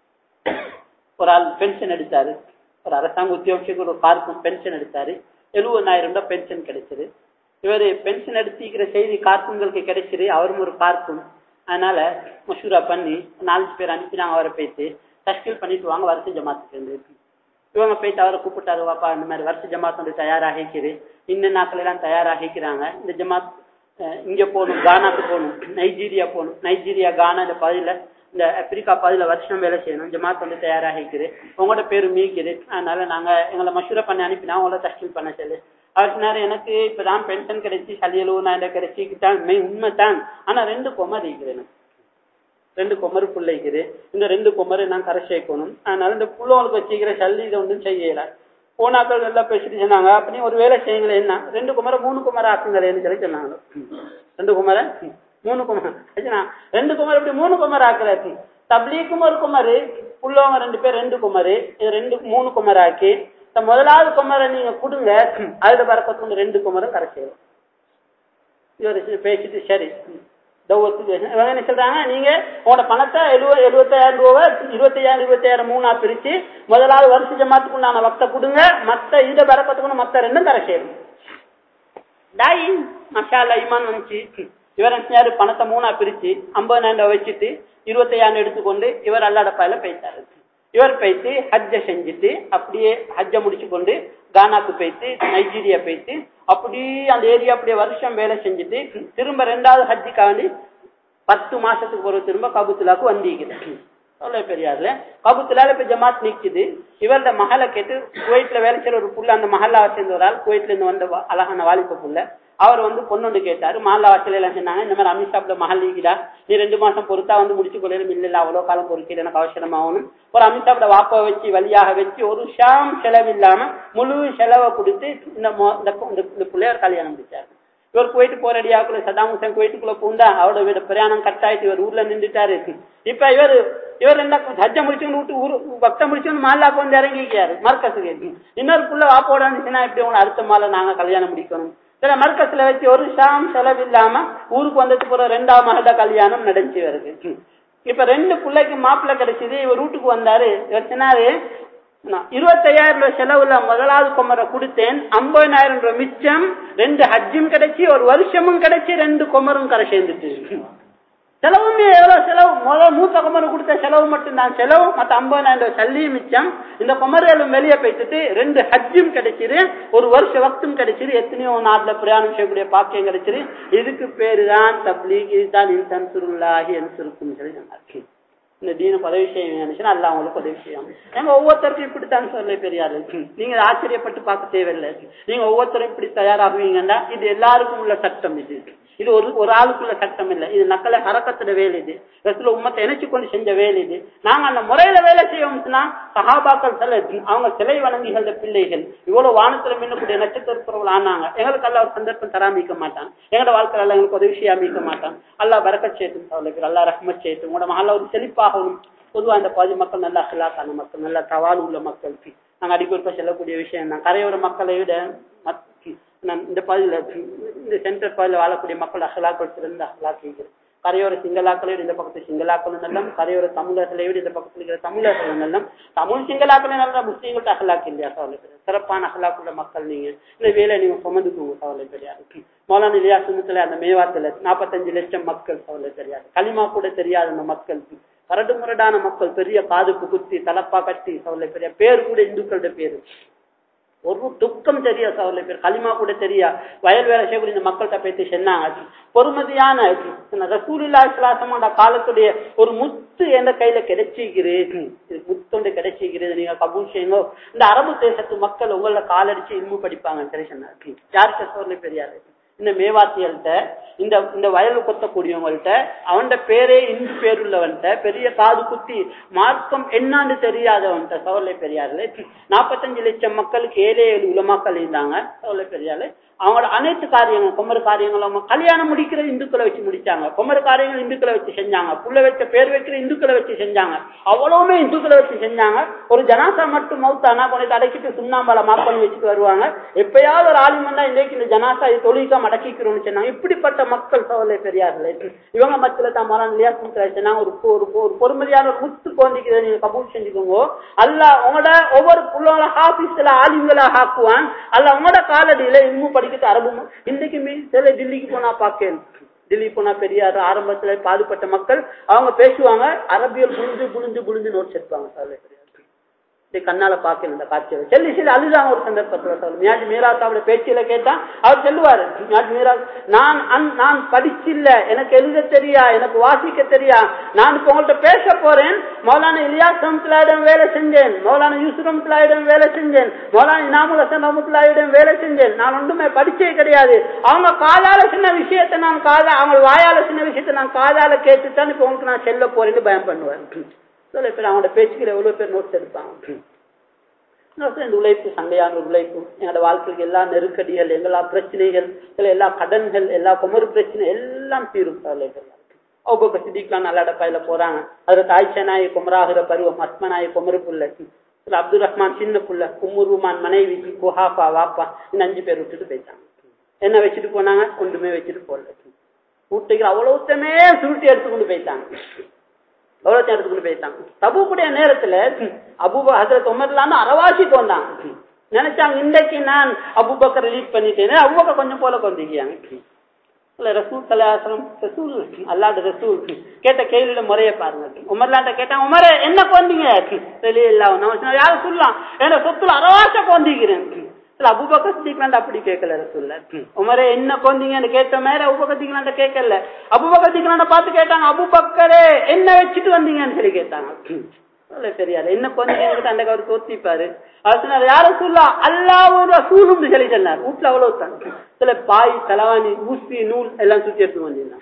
ஒரு ஆள் பென்ஷன் எடுத்தாரு ஒரு அரசாங்க உத்தியோகத்துக்கு ஒரு பார்க்கும் பென்ஷன் எடுத்தாரு எழுபதாயிரம் ரூபாய் பென்ஷன் கிடைச்சது இவர் பென்ஷன் எடுத்திக்கிற செய்தி கார்ட்டூன்களுக்கு கிடைச்சிரு அவரும் ஒரு பார்க்கும் அதனால மஷூரா பண்ணி நாலஞ்சு பேர் அனுப்பினாங்க அவரை பேசி தஷ்கில் பண்ணிட்டு வாங்க வருஷ ஜமாத்துக்கு இவங்க போயிட்டு அவரை கூப்பிட்டாரு வாப்பா இந்த மாதிரி வருஷ ஜமாத் வந்து தயாராகிக்குது இந்த நாட்கள் எல்லாம் தயாராகிக்கிறாங்க இந்த ஜமாத் இங்க போகணும் கானாக்கு போகணும் நைஜீரியா போகணும் நைஜீரியா கானா இந்த பகுதியில இந்த ஆப்பிரிக்கா பகுதியில வருஷம் வேலை செய்யணும் ஜமாத் வந்து தயாராகிக்குது உங்களோட பேரு மீக்குது அதனால நாங்க எங்களை மஷூரா பண்ணி அனுப்பினா அவங்கள தஷ்கில் பண்ண சொல்லு அவர் நேரம் எனக்கு இப்பதான் பென்ஷன் கிடைச்சி சளி எழுபதாயிரம் கிடைச்சிக்கிட்டான் உண்மை தான் ஆனா ரெண்டு கொமர் இருக்கிறேன் ரெண்டு கொமரு பிள்ளைக்குது இந்த ரெண்டு கொமரை நான் கரை சேர்க்கணும் அதனால இந்த புள்ளவங்களுக்கு வச்சுக்கிற சல்லி இதை ஒன்றும் செய்யல போனாக்கள் நல்லா பேசிட்டு சொன்னாங்க அப்படி ஒரு வேலை செய்யுங்களேன் என்ன ரெண்டு குமரை மூணு குமரை ஆக்குங்களேன்னு சொல்லி சொன்னாங்க ரெண்டு குமரை மூணு குமர் ரெண்டு குமர் இப்படி மூணு குமர் ஆக்குறாச்சு தப்லீக்கும் ஒரு குமரு புள்ளவங்க ரெண்டு பேர் ரெண்டு குமரு இது ரெண்டு மூணு குமர் ஆக்கி முதலாவது குமரை நீங்க கொடுங்க அதுல வரப்பத்து ரெண்டு குமரும் கரை செய்யும் இவர் பேசிட்டு சரி என்ன சொல்றாங்க நீங்க உங்களோட பணத்தை எழுபது எழுபத்தாயிரம் ரூபா இருபத்தையாயிரம் இருபத்தாயிரம் மூணா பிரிச்சு முதலாவது வருஷ ஜமாத்துக்குண்டான வக்த கொடுங்க மத்த இந்த பரக்கத்துக்கு மத்த ரெண்டும் கரை சேரும் டாய் மஷாலா இமான் வந்துச்சு இவர் என்ன பணத்தை மூணா பிரிச்சு ஐம்பதாயிரம் ரூபாய் வச்சுட்டு இருபத்தையாயிரம் எடுத்துக்கொண்டு இவர் அல்லாட பாயில போயிட்டாரு இவர் போயிட்டு ஹஜ்ஜ செஞ்சுட்டு அப்படியே ஹஜ்ஜ முடிச்சு கொண்டு கானாக்கு போயிட்டு நைஜீரியா போயிட்டு அப்படி அந்த ஏரியா அப்படியே வருஷம் வேலை செஞ்சுட்டு திரும்ப ரெண்டாவது ஹஜ்ஜுக்காண்டி பத்து மாசத்துக்கு ஒரு திரும்ப கபுத்துலாக்கு வந்திக்குது சொல்ல பெரியாருல கபுத்துலால இப்ப ஜமாத் நிக்குது இவரோட மகளை கேட்டு குவைட்ல வேலை செய்யற ஒரு புள்ள அந்த மஹல்லாவை சேர்ந்த ஒரு ஆள் குவைட்ல இருந்து வந்த அழகான வாலிப புள்ள அவர் வந்து பொண்ணு கேட்டாரு மஹல்லா வாசல எல்லாம் சொன்னாங்க இந்த மாதிரி அமித்ஷாப்ல மஹல் நீக்கிடா நீ ரெண்டு மாசம் பொறுத்தா வந்து முடிச்சு கொள்ளையிலும் இல்ல இல்ல அவ்வளவு காலம் பொறுக்கல எனக்கு அவசரமாகணும் ஒரு அமித்ஷாப்ட வாப்ப வச்சு வழியாக வச்சு ஒரு ஷாம் செலவு இல்லாம முழு செலவை கொடுத்து இந்த இந்த பிள்ளையார் கல்யாணம் முடிச்சாரு இவர் குவைட்டு போரடியாக்குள்ள சதாம் ஹுசேன் குவைட்டுக்குள்ள பூந்தா அவரோட வீட பிரயாணம் கட் ஆயிட்டு இவர் ஊர்ல நின்றுட்டாரு இப்ப இவர் இவர் என்ன ஹஜ்ஜ முடிச்சுன்னு விட்டு ஊர் பக்த முடிச்சுன்னு மாலாக்கு வந்து இறங்கிக்காரு மர்க்கத்துக்கு இன்னொரு புள்ள வாப்போட இருந்துச்சுன்னா இப்படி உங்களை அடுத்த மாலை நாங்க கல்யாணம் முடிக்கணும் சில மர்க்கத்துல வச்சு ஒரு ஷாம் செலவு இல்லாம ஊருக்கு வந்ததுக்கு பிறகு ரெண்டாம் மகத கல்யாணம் நடந்துச்சு வருது இப்ப ரெண்டு பிள்ளைக்கு மாப்பிள்ளை கிடைச்சது இவர் வீட்டுக்கு வந்தாரு இவர் சொன்னாரு இருபத்தையாயிரம் ரூபாய் செலவுல முதலாவது கொமரை கொடுத்தேன் ஐம்பதாயிரம் ரூபாய் மிச்சம் ரெண்டு ஹஜ்ஜும் கிடைச்சி ஒரு வருஷமும் கிடைச்சி ரெண்டு கொமரும் கரை சேர்ந்துட்டு செலவுமே எவ்வளவு செலவு முதல் மூத்த குமரு கொடுத்த செலவு மட்டும் தான் செலவு மத்த ஐம்பதாயிரம் சல்லியும் மிச்சம் இந்த குமர்களும் வெளியே போய்த்துட்டு ரெண்டு ஹஜ்ஜும் கிடைச்சிரு ஒரு வருஷ வக்தும் கிடைச்சிரு எத்தனையோ நாட்டுல பிரயாணம் செய்யக்கூடிய பாக்கியம் கிடைச்சிரு இதுக்கு பேரு தான் தப்லீக் இதுதான் இன்சன் சுருளாகி என் சுருக்கும் சொல்லி சொன்னார் இந்த தீன பதவி செய்ய நினைச்சுன்னா அல்ல அவங்களுக்கு உதவி செய்யும் ஏங்க ஒவ்வொருத்தருக்கும் இப்படித்தான் சொல்ல பெரியாரு நீங்க ஆச்சரியப்பட்டு பார்க்க தேவையில்லை நீங்க ஒவ்வொருத்தரும் இப்படி தயாராகுவீங்கன்னா இது எல்லாருக்கும் உள்ள சட்டம் இது இது ஒரு ஒரு ஆளுக்குள்ள சட்டம் இல்லை இது நக்கலை கரக்கத்துல வேலை இது ரசூல உம்மத்தை இணைச்சு கொண்டு செஞ்ச வேலை இது நாங்க அந்த முறையில வேலை செய்வோம்னா சகாபாக்கள் சில அவங்க சிலை வணங்கிகள பிள்ளைகள் இவ்வளவு வானத்துல மின்னக்கூடிய நட்சத்திரப்புறவர்கள் ஆனாங்க எங்களுக்கு அல்ல ஒரு சந்தர்ப்பம் தராமிக்க மாட்டான் எங்களோட வாழ்க்கையில அல்ல எங்களுக்கு உதவி செய்யாமிக்க மாட்டான் அல்லா பரக்கத் சேத்தும் சவலைகள் அல்லா ரஹ்மத் சேத்தும் உங்களோட மகள ஒரு செழிப்பாகவும் பொதுவா இந்த பாதி மக்கள் நல்லா அகலாக்கான மக்கள் நல்ல தவால் உள்ள மக்களுக்கு நாங்க அடிக்கொருப்ப செல்லக்கூடிய விஷயம் தான் கரையோர மக்களை விட இந்த பகுதியில் இந்த சென்ட்ரல் பகுதியில் வாழக்கூடிய மக்கள் அகலாக்கள் சிறந்த அகலாக்குகிறது கரையோர சிங்களாக்களை விட இந்த பக்கத்து சிங்களாக்களும் நல்லம் கரையோர தமிழர்களை விட இந்த பக்கத்தில் இருக்கிற தமிழர்களும் நல்லம் தமிழ் சிங்களாக்களே நல்ல முஸ்லீம்கிட்ட அகலாக்கு இல்லையா கவலை கிடையாது சிறப்பான அகலாக்குள்ள மக்கள் நீங்க இந்த வேலை நீங்க சுமந்துக்குங்க கவலை கிடையாது மௌலான இல்லையா சுமத்துல அந்த மேவாத்துல நாற்பத்தஞ்சு லட்சம் மக்கள் கவலை தெரியாது களிமா கூட தெரியாத அந்த மக்களுக்கு கரடு முரடான மக்கள் பெரிய காதுக்கு குத்தி தலப்பா கட்டி கவலை பெரிய பேர் கூட இந்துக்களோட பேரு ஒரு துக்கம் தெரியா சவர்ல பேர் களிமா கூட தெரியா வயல் வேலை செய்யக்கூடிய இந்த மக்கள்கிட்ட பேசி சொன்னாங்க பொறுமதியான ரசூலில்லா இஸ்லாசமோட காலத்துடைய ஒரு முத்து எந்த கையில கிடைச்சிக்கிறது முத்தொண்டு கிடைச்சிக்கிறது நீங்க கபூல் செய்யுங்க இந்த அரபு தேசத்து மக்கள் உங்கள காலடிச்சு இன்பு படிப்பாங்க சரி சொன்னாங்க யாருக்கு சவர்ல பெரியாது இந்த மேவாத்தியல்கிட்ட இந்த இந்த வயல் கொத்தக்கூடியவங்கள்ட்ட அவன்ட பேரே இந்து பேருள்ளவன்ட்ட பெரிய காது குத்தி மார்க்கம் என்னான்னு தெரியாதவன்ட்ட சவர்லை பெரியாருல நாற்பத்தஞ்சு லட்சம் மக்களுக்கு ஏழே ஏழு உலமாக்கள் இருந்தாங்க சவர்லை பெரியாரு அவங்களோட அனைத்து காரியங்கள் குமர காரியங்கள் அவங்க கல்யாணம் முடிக்கிற இந்துக்களை வச்சு முடிச்சாங்க குமர காரியங்கள் இந்துக்களை வச்சு செஞ்சாங்க புள்ள வைக்க பேர் வைக்கிற இந்துக்களை வச்சு செஞ்சாங்க அவ்வளவுமே இந்துக்களை வச்சு செஞ்சாங்க ஒரு ஜனாசா மட்டும் மவுத்தானா கொண்டு அடக்கிட்டு சுண்ணாம்பல மாப்பணி வச்சுட்டு வருவாங்க எப்பயாவது ஒரு ஆளும் வந்தா இன்னைக்கு இந்த ஜனாசா இது தொழிலுக்கா மடக்கிக்கிறோம்னு சொன்னாங்க இப்படிப்பட்ட மக்கள் சவலை பெரியார்களே இவங்க மத்தியில தான் மரம் இல்லையா சொன்னாங்க ஒரு ஒரு ஒரு பொறுமதியான ஒரு முத்து குழந்தைக்கு நீங்க கபூல் செஞ்சுக்கோங்க அல்ல உங்களோட ஒவ்வொரு புள்ளோட ஹாபிஸ்ல ஆலிம்களா ஆக்குவான் அல்ல உங்களோட காலடியில இன்னும் படிக்கிறது அரபு இன்னைக்கு சில டெல்லிக்கு போனா பாக்கேன் டெல்லி போனா பெரியார் ஆரம்பத்துல பாதுபட்ட மக்கள் அவங்க பேசுவாங்க அரபியல் புழிஞ்சு புழிஞ்சு புழிஞ்சு நோட்ஸ் எடுப்பாங்க சார் கண்ணால பாக்கல இந்த காட்சியை செல்லி செல்லி அழுதாங்க ஒரு சந்தர்ப்பத்துல சொல்ல மியாஜ் மீராசாவோட பேச்சில கேட்டா அவர் சொல்லுவாரு மியாஜ் மீரா நான் நான் படிச்சில்ல எனக்கு எழுத தெரியா எனக்கு வாசிக்க தெரியா நான் இப்ப உங்கள்ட்ட பேச போறேன் மௌலான இலியாஸ் ரமத்துலாயிடம் வேலை செஞ்சேன் மௌலான யூசுப் ரமத்துலாயிடம் வேலை செஞ்சேன் மௌலான இனாமுல் ஹசன் ரமத்துலாயிடம் வேலை செஞ்சேன் நான் ஒன்றுமே படிச்சே கிடையாது அவங்க காதால சின்ன விஷயத்தை நான் காதா அவங்க வாயால சின்ன விஷயத்தை நான் காதால கேட்டுத்தான் இப்ப உங்களுக்கு நான் செல்ல போறேன்னு பயம் பண்ணுவேன் சில பேர் அவங்களோட பேச்சுக்கிற எவ்வளவு பேர் நோட்ஸ் எடுப்பாங்க இந்த உழைப்பு சண்டையான உழைப்பு எங்களோட வாழ்க்கைக்கு எல்லா நெருக்கடிகள் எல்லா பிரச்சனைகள் எல்லா கடன்கள் எல்லா குமரு பிரச்சனை எல்லாம் தீரும் அவங்க சித்திக்கலாம் நல்ல அடப்பாயில போறாங்க அதுல தாய்ச்சனாய் குமராகிற பருவம் அஸ்மனாய் குமரு புள்ள அப்துல் ரஹ்மான் சின்ன புள்ள குமுருமான் மனைவி குஹாப்பா வாப்பா இந்த அஞ்சு பேர் விட்டுட்டு போயிட்டாங்க என்ன வச்சுட்டு போனாங்க ஒன்றுமே வச்சுட்டு போடல வீட்டுக்கு அவ்வளவுத்தமே சுருட்டி எடுத்துக்கொண்டு போயிட்டாங்க எவ்வளவு எடுத்துக்கொண்டு போயிட்டாங்க தபுக்குடைய நேரத்துல அபுப ஹசரத் உமர்லான்னு அரவாசிக்கு வந்தாங்க நினைச்சாங்க இன்றைக்கு நான் அபுபக்கர் ரிலீஸ் பண்ணிட்டேன்னு அபுபக்கர் கொஞ்சம் போல கொண்டிருக்காங்க ரசூல் கலாசனம் ரசூல் அல்லாட ரசூல் கேட்ட கேள்வியில முறைய பாருங்க உமர்லாண்ட கேட்டாங்க உமரே என்ன கொண்டீங்க வெளியே இல்லாம யாரும் சொல்லலாம் என்ன சொத்துல அரவாச கொண்டிருக்கிறேன் அபுபக்க சித்திக்கலாண்ட அப்படி கேட்கல ரசூல்ல உமரே என்ன கொந்தீங்கன்னு கேட்ட மாதிரி அபுபக்கத்திக்கலாண்ட கேட்கல அபுபக்கத்திக்கலாண்ட பார்த்து கேட்டாங்க அபுபக்கரே என்ன வச்சுட்டு வந்தீங்கன்னு சொல்லி கேட்டாங்க சொல்ல தெரியாது என்ன கொஞ்சம் அந்த அவர் தோத்திப்பாரு அவர் சொன்னார் யாரும் சொல்லலாம் அல்லாவும் ரசூலும் சொல்லி சொன்னார் வீட்டுல அவ்வளவு தான் சில பாய் தலவாணி ஊசி நூல் எல்லாம் சுத்தி எடுத்து வந்தீங்கன்னா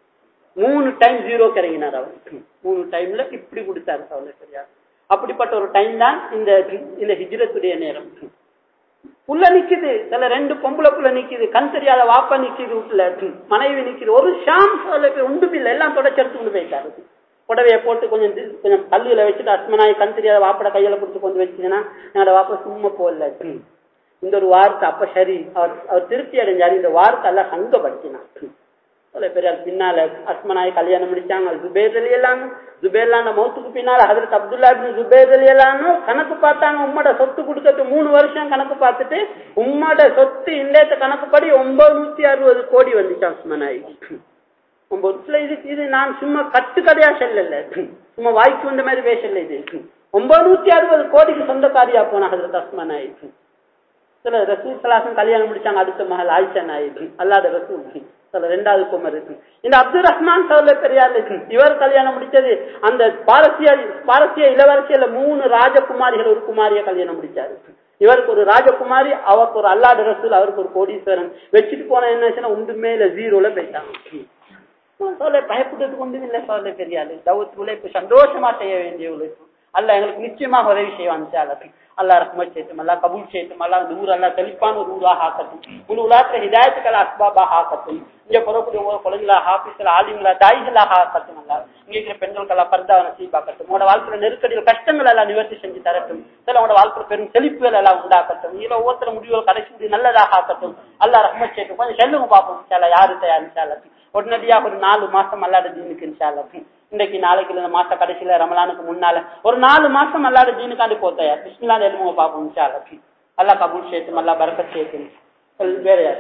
மூணு டைம் ஜீரோ கிறங்கினார் அவர் மூணு டைம்ல இப்படி கொடுத்தாரு சொல்ல தெரியாது அப்படிப்பட்ட ஒரு டைம் தான் இந்த இந்த ஹிஜ்ரத்துடைய நேரம் புள்ள நிக்குது சில ரெண்டு பொம்பளை புள்ள நிக்குது கண் தெரியாத வாப்பா நிக்குது வீட்டுல மனைவி நிக்குது ஒரு ஷாம் ஒன்றுமில்லை எல்லாம் தொடச்செடுத்து கொண்டு போயிட்டாரு புடவையை போட்டு கொஞ்சம் கொஞ்சம் கல்லுல வச்சுட்டு அஸ்மனாய் கண் தெரியாத வாப்பட கையில பிடிச்சி கொண்டு வச்சுங்கன்னா என்னோட வாப்பா சும்மா போடல இந்த ஒரு வார்த்தை அப்ப சரி அவர் அவர் திருப்தி அடைஞ்சாரு இந்த வார்த்தை எல்லாம் சங்கப்படுத்தினான் சொல்ல பெரியார் பின்னால அஸ்மனாய் கல்யாணம் முடிச்சாங்க ஜுபேர் அலி எல்லாம் ஜுபேர்லான மௌத்துக்கு பின்னால ஹதரத் அப்துல்லா ஜுபேர் அலி எல்லான்னு கணக்கு பார்த்தாங்க உம்மோட சொத்து கொடுக்கறது மூணு வருஷம் கணக்கு பார்த்துட்டு உம்மோட சொத்து இன்றைய கணக்குப்படி ஒன்பது நூத்தி அறுபது கோடி வந்துச்சு அஸ்மனாய் ஒன்பதுல இது இது நான் சும்மா கட்டுக்கதையா செல்லல சும்மா வாய்க்கு வந்த மாதிரி பேசல இது ஒன்பது நூத்தி அறுபது கோடிக்கு சொந்தக்காரியா போன ஹசரத் அஸ்மான் ஆயிடுச்சு சில ரசூல் சலாசம் கல்யாணம் முடிச்சாங்க அடுத்த மகள் ஆயிஷா நாயிக்கு அல்லாத ரசூல் சில ரெண்டாவது குமர் இருக்கு இந்த அப்துல் ரஹ்மான் சவுல பெரியார் இருக்கு இவர் கல்யாணம் முடிச்சது அந்த பாரசிய பாரசிய இளவரசியில மூணு ராஜகுமாரிகள் ஒரு குமாரிய கல்யாணம் முடிச்சாரு இவருக்கு ஒரு ராஜகுமாரி அவருக்கு ஒரு அல்லாத ரசூல் அவருக்கு ஒரு கோடீஸ்வரன் வச்சுட்டு போன என்ன ஒன்றுமே இல்ல ஜீரோல போயிட்டாங்க சொல்ல பயப்படுறதுக்கு ஒன்றும் இல்லை சொல்ல பெரியாரு தவுத்து உழைப்பு சந்தோஷமா செய்ய வேண்டிய உழைப்பு அல்ல எங்களுக்கு நிச்சயமாக உதவி செய்வான் அல்லா ரஹ்மத் செய்யட்டும் அல்லா கபூல் செய்யட்டும் அல்லா அந்த ஊர் அல்லா தெளிப்பான ஒரு ஊராக ஆக்கட்டும் முழு உலகத்துல ஹிதாயத்துக்கள் அஸ்பாபாக ஆக்கட்டும் இங்க பிறக்கூடிய ஒவ்வொரு குழந்தைகளா ஹாஃபிஸ்ல ஆலிங்களா தாய்களாக ஆக்கட்டும் அல்லா இங்க இருக்கிற பெண்களுக்கெல்லாம் பர்தாவை நசீபாக்கட்டும் உங்களோட வாழ்க்கையில நெருக்கடியில் கஷ்டங்கள் எல்லாம் நிவர்த்தி செஞ்சு தரட்டும் சில உங்களோட வாழ்க்கையில பெரும் செழிப்புகள் எல்லாம் உண்டாக்கட்டும் இதுல ஒவ்வொருத்தர முடிவுகள் கடைசி முடிவு நல்லதாக ஆக்கட்டும் அல்லா ரஹ்மத் செய்யட்டும் கொஞ்சம் செல்லுங்க பார்ப்போம் இன்ஷால்லா யாரு தயார் இன்ஷால்லா உடனடியாக ஒரு நாலு மாசம் அல்லாத தீனுக்கு இன்ஷால்லா இன்றைக்கு நாளைக்கு இந்த மாச கடைசியில ரமலானுக்கு முன்னால ஒரு நாலு மாசம் அல்லாத தீனுக்காண்டி போத்தையா பிஸ்மில்லா எலும்புங்க பார்ப்போம் இன்ஷால்லா அல்லா கபூல் சேத்தும் அல்லா பரக்கத் சேத்தும் வேற யார்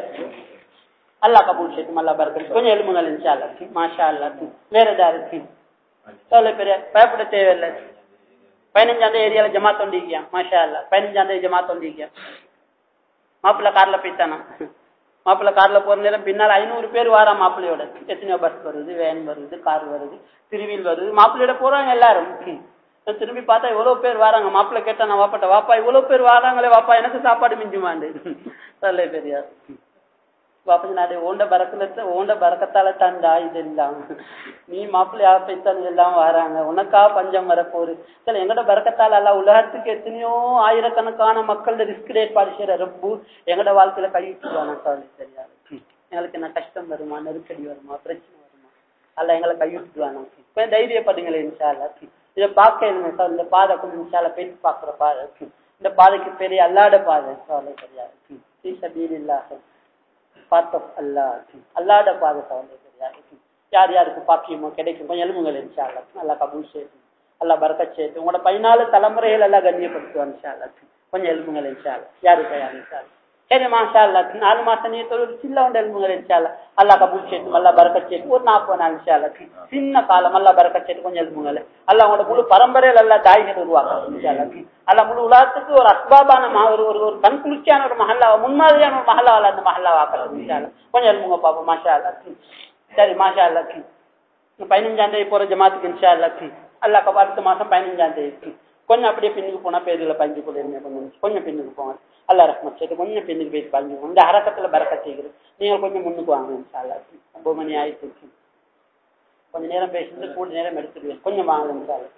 அல்லா கபூல் சேத்தும் அல்லா பரக்கத் கொஞ்சம் எலும்புங்கள் இன்ஷால்லா மாஷா அல்லா வேற ஏதாவது சொல்ல பெரிய பயப்பட தேவையில்லை பதினஞ்சாந்தே ஏரியால ஜமாத் வந்திருக்கியா மாஷா அல்லா பதினஞ்சாந்தே ஜமாத் வந்திருக்கியா மாப்பிள்ள கார்ல போயிட்டானா மாப்பிள்ள கார்ல போற நேரம் பின்னால் ஐநூறு பேர் வாரா மாப்பிள்ளையோட எத்தனையோ பஸ் வருது வேன் வருது கார் வருது திருவியில் வருது மாப்பிள்ளையோட போறாங்க எல்லாரும் திரும்பி பார்த்தா இவ்வளவு பேர் வராங்க மாப்பிள்ளை கேட்டா நான் வாப்பாட்ட வாப்பா இவ்வளவு பேர் வராங்களே வாப்பா எனக்கு சாப்பாடு மிஞ்சுமாண்டு சொல்ல பெரியார் வாப்பா நான் ஓண்ட பறக்கல ஓண்ட பறக்கத்தால தாண்டா இதெல்லாம் நீ மாப்பிள்ளை ஆப்பைத்தான் எல்லாம் வராங்க உனக்கா பஞ்சம் வரப்போரு சில எங்கட பறக்கத்தால எல்லாம் உலகத்துக்கு எத்தனையோ ஆயிரக்கணக்கான மக்கள் ரிஸ்க் ஏற்பாடு செய்யற ரப்பு எங்கட வாழ்க்கையில கழிவுட்டுவானா சார் சரியா எங்களுக்கு என்ன கஷ்டம் வருமா நெருக்கடி வருமா பிரச்சனை வருமா அல்ல எங்களை கைவிட்டுவானா இப்ப தைரியப்படுங்களேன் இன்ஷால்லா இதை பார்க்க இல்லைங்க சார் இந்த பாதை கொஞ்சம் இன்ஷால போயிட்டு பாக்குற பாதை இந்த பாதைக்கு பெரிய அல்லாட பாதை சாலை சரியா சபீர் இல்லாத பார்த்தோம் அல்லா அல்லாட பாதை சாலை சரியா யார் யாருக்கு பாக்கியமோ கிடைக்கும் கொஞ்சம் எலும்புங்கள் இன்ஷால்லா நல்லா கபூல் செய்யும் அல்லா பறக்க செய்யும் உங்களோட பதினாலு தலைமுறைகள் எல்லாம் கண்ணியப்படுத்துவான் இன்ஷால்லா கொஞ்சம் எலும்புங்கள் இன்ஷால்லா யாரு தயார் இன்ஷால்லா சரி மாஷா அல்லா நாலு மாசம் நீ ஒரு சில்ல உண்டு எலும்புங்கள் இன்ஷால்லா அல்லா கபூல் செய்யும் அல்லா பறக்க செய்யும் ஒரு நாற்பது நாள் இன்ஷால்லா சின்ன காலம் அல்லா பறக்க செய்யும் கொஞ்சம் எலும்புங்கள் அல்ல உங்களோட முழு பரம்பரையில் அல்லா தாய்கள் உருவாக்கம் இன்ஷால்லா அல்ல முழு உலகத்துக்கு ஒரு அஸ்பாபான ஒரு ஒரு ஒரு கண்குளிர்ச்சியான ஒரு மஹல்லா முன்மாதிரியான ஒரு மஹல்லாவில் அந்த மஹல்லா ஆக்கலாம் இன்ஷால்லா கொஞ்சம் எலும்புங்க பாப்போம் மாஷா அல்லா சரி மாஷா அல்லா பதினஞ்சாம் தேதி போற ஜமாத்துக்கு இன்ஷா அல்லா அல்லா அடுத்த மாசம் பதினஞ்சாம் தேதி கொஞ்சம் அப்படியே பின்னுக்கு போனா பேருல பஞ்சு கொள்ளிருங்க கொஞ்சம் கொஞ்சம் பின்னுக்கு போங்க அல்லா ரஹ்மத் செய்து கொஞ்சம் பின்னுக்கு போயிட்டு பஞ்சு இந்த அரக்கத்துல பறக்க செய்கிறது நீங்கள் கொஞ்சம் முன்னுக்கு வாங்க இன்ஷா அல்லா ஒன்பது மணி ஆயிடுச்சு கொஞ்ச நேரம் பேசுறது கூட நேரம் எடுத்துருவேன் கொஞ்சம் வாங்க இன்ஷா அல்லா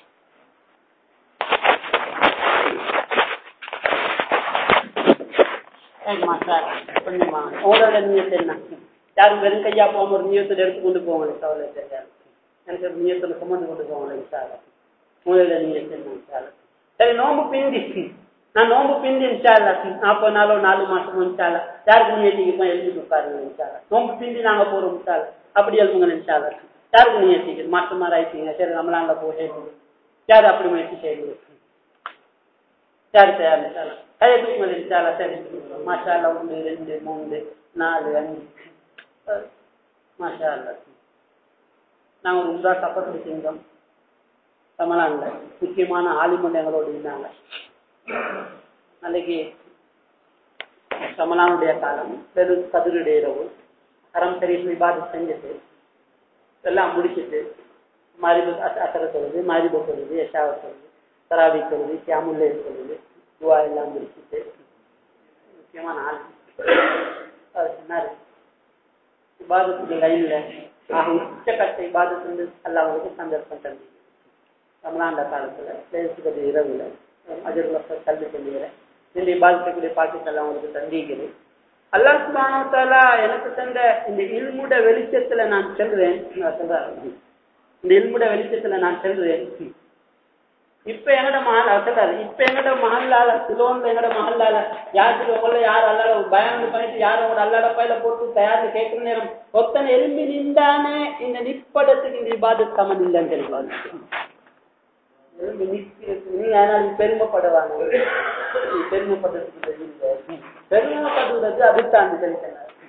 கொஞ்சம் வாங்க உங்களோட நீயத்து என்ன யாரும் வெறும் கையா போகாம ஒரு நீயத்தில் எடுத்து கொண்டு போவாங்க கவலை தெரியாது எனக்கு ஒரு நீயத்தில் சுமந்து கொண்டு போவாங்க இன்ஷால முதல்ல நீயத்து என்ன இன்ஷால சரி நோம்பு பிந்தி நான் நோம்பு பிந்தி இன்ஷால நாற்பது நாளோ நாலு மாசமோ இன்ஷால யாருக்கு நீயத்திக்கு எழுதி உட்காருங்க இன்ஷால நோம்பு பிந்தி நாங்க போறோம் இன்ஷால அப்படி எழுதுங்க இன்ஷால யாருக்கு நீயத்திக்கு மாசமாரி ஆயிட்டீங்க சரி நம்மளாங்க போய் யாரு அப்படி முயற்சி செய்யுங்க யாரு தயார் இன்ஷால கையெழுத்து மேலே இன்ஷால சரி மாஷால ஒன்று ரெண்டு மூணு நாலு அஞ்சு மாஷா நாங்கள் ஒரு உதா சப்பத்து செஞ்சோம் தமிழாங்க முக்கியமான ஆலிமன் எங்களோடு இருந்தாங்க நாளைக்கு ரமலானுடைய காலம் பெரும் கதிருடைய இரவு அறம் சரி விவாதி செஞ்சுட்டு எல்லாம் முடிச்சுட்டு மாரிபு அசர சொல்லுது மாரிபு சொல்லுது யஷாவை சொல்லுது தராவி சொல்லுது கியாமுல்லே சொல்லுது துவா எல்லாம் முடிச்சுட்டு முக்கியமான ஆள் அவர் சொன்னாரு இபாதத்துக்கு லைன்ல ஆக உச்சக்கட்ட இபாதத்து வந்து அல்லாவுக்கு சந்தர்ப்பம் தந்தி ரமலாண்ட காலத்துல லேசுபதி இரவுல அஜர்ல கல்வி சொல்லுகிறேன் இந்த இபாதத்துக்குரிய பாக்கியத்தெல்லாம் உங்களுக்கு தந்திக்கிறேன் அல்லா சுபானத்தாலா எனக்கு தந்த இந்த இல்முட வெளிச்சத்துல நான் செல்றேன் சொல்றேன் இந்த இல்முட வெளிச்சத்துல நான் செல்றேன் இப்ப எங்கட மஹல்லா சொல்றாரு இப்ப எங்கட மஹல்லால சிலோன்ல எங்கட மஹல்லால யாருக்கு கொள்ள யார் அல்லாட பயந்து பண்ணிட்டு யாரும் ஒரு அல்லாட பயில போட்டு தயார்னு கேட்கிற நேரம் ஒத்தனை எலும்பி நின்றானே இந்த நிற்படத்துக்கு இந்த இபாது சமன் இல்லைன்னு தெரிவாங்க எலும்பி நிற்கிறது நீ ஆனால் பெருமைப்படுவாங்க நீ பெருமைப்படுறதுக்கு இல்லை பெருமைப்படுறது அதுதான் தெரிவிக்கிறார்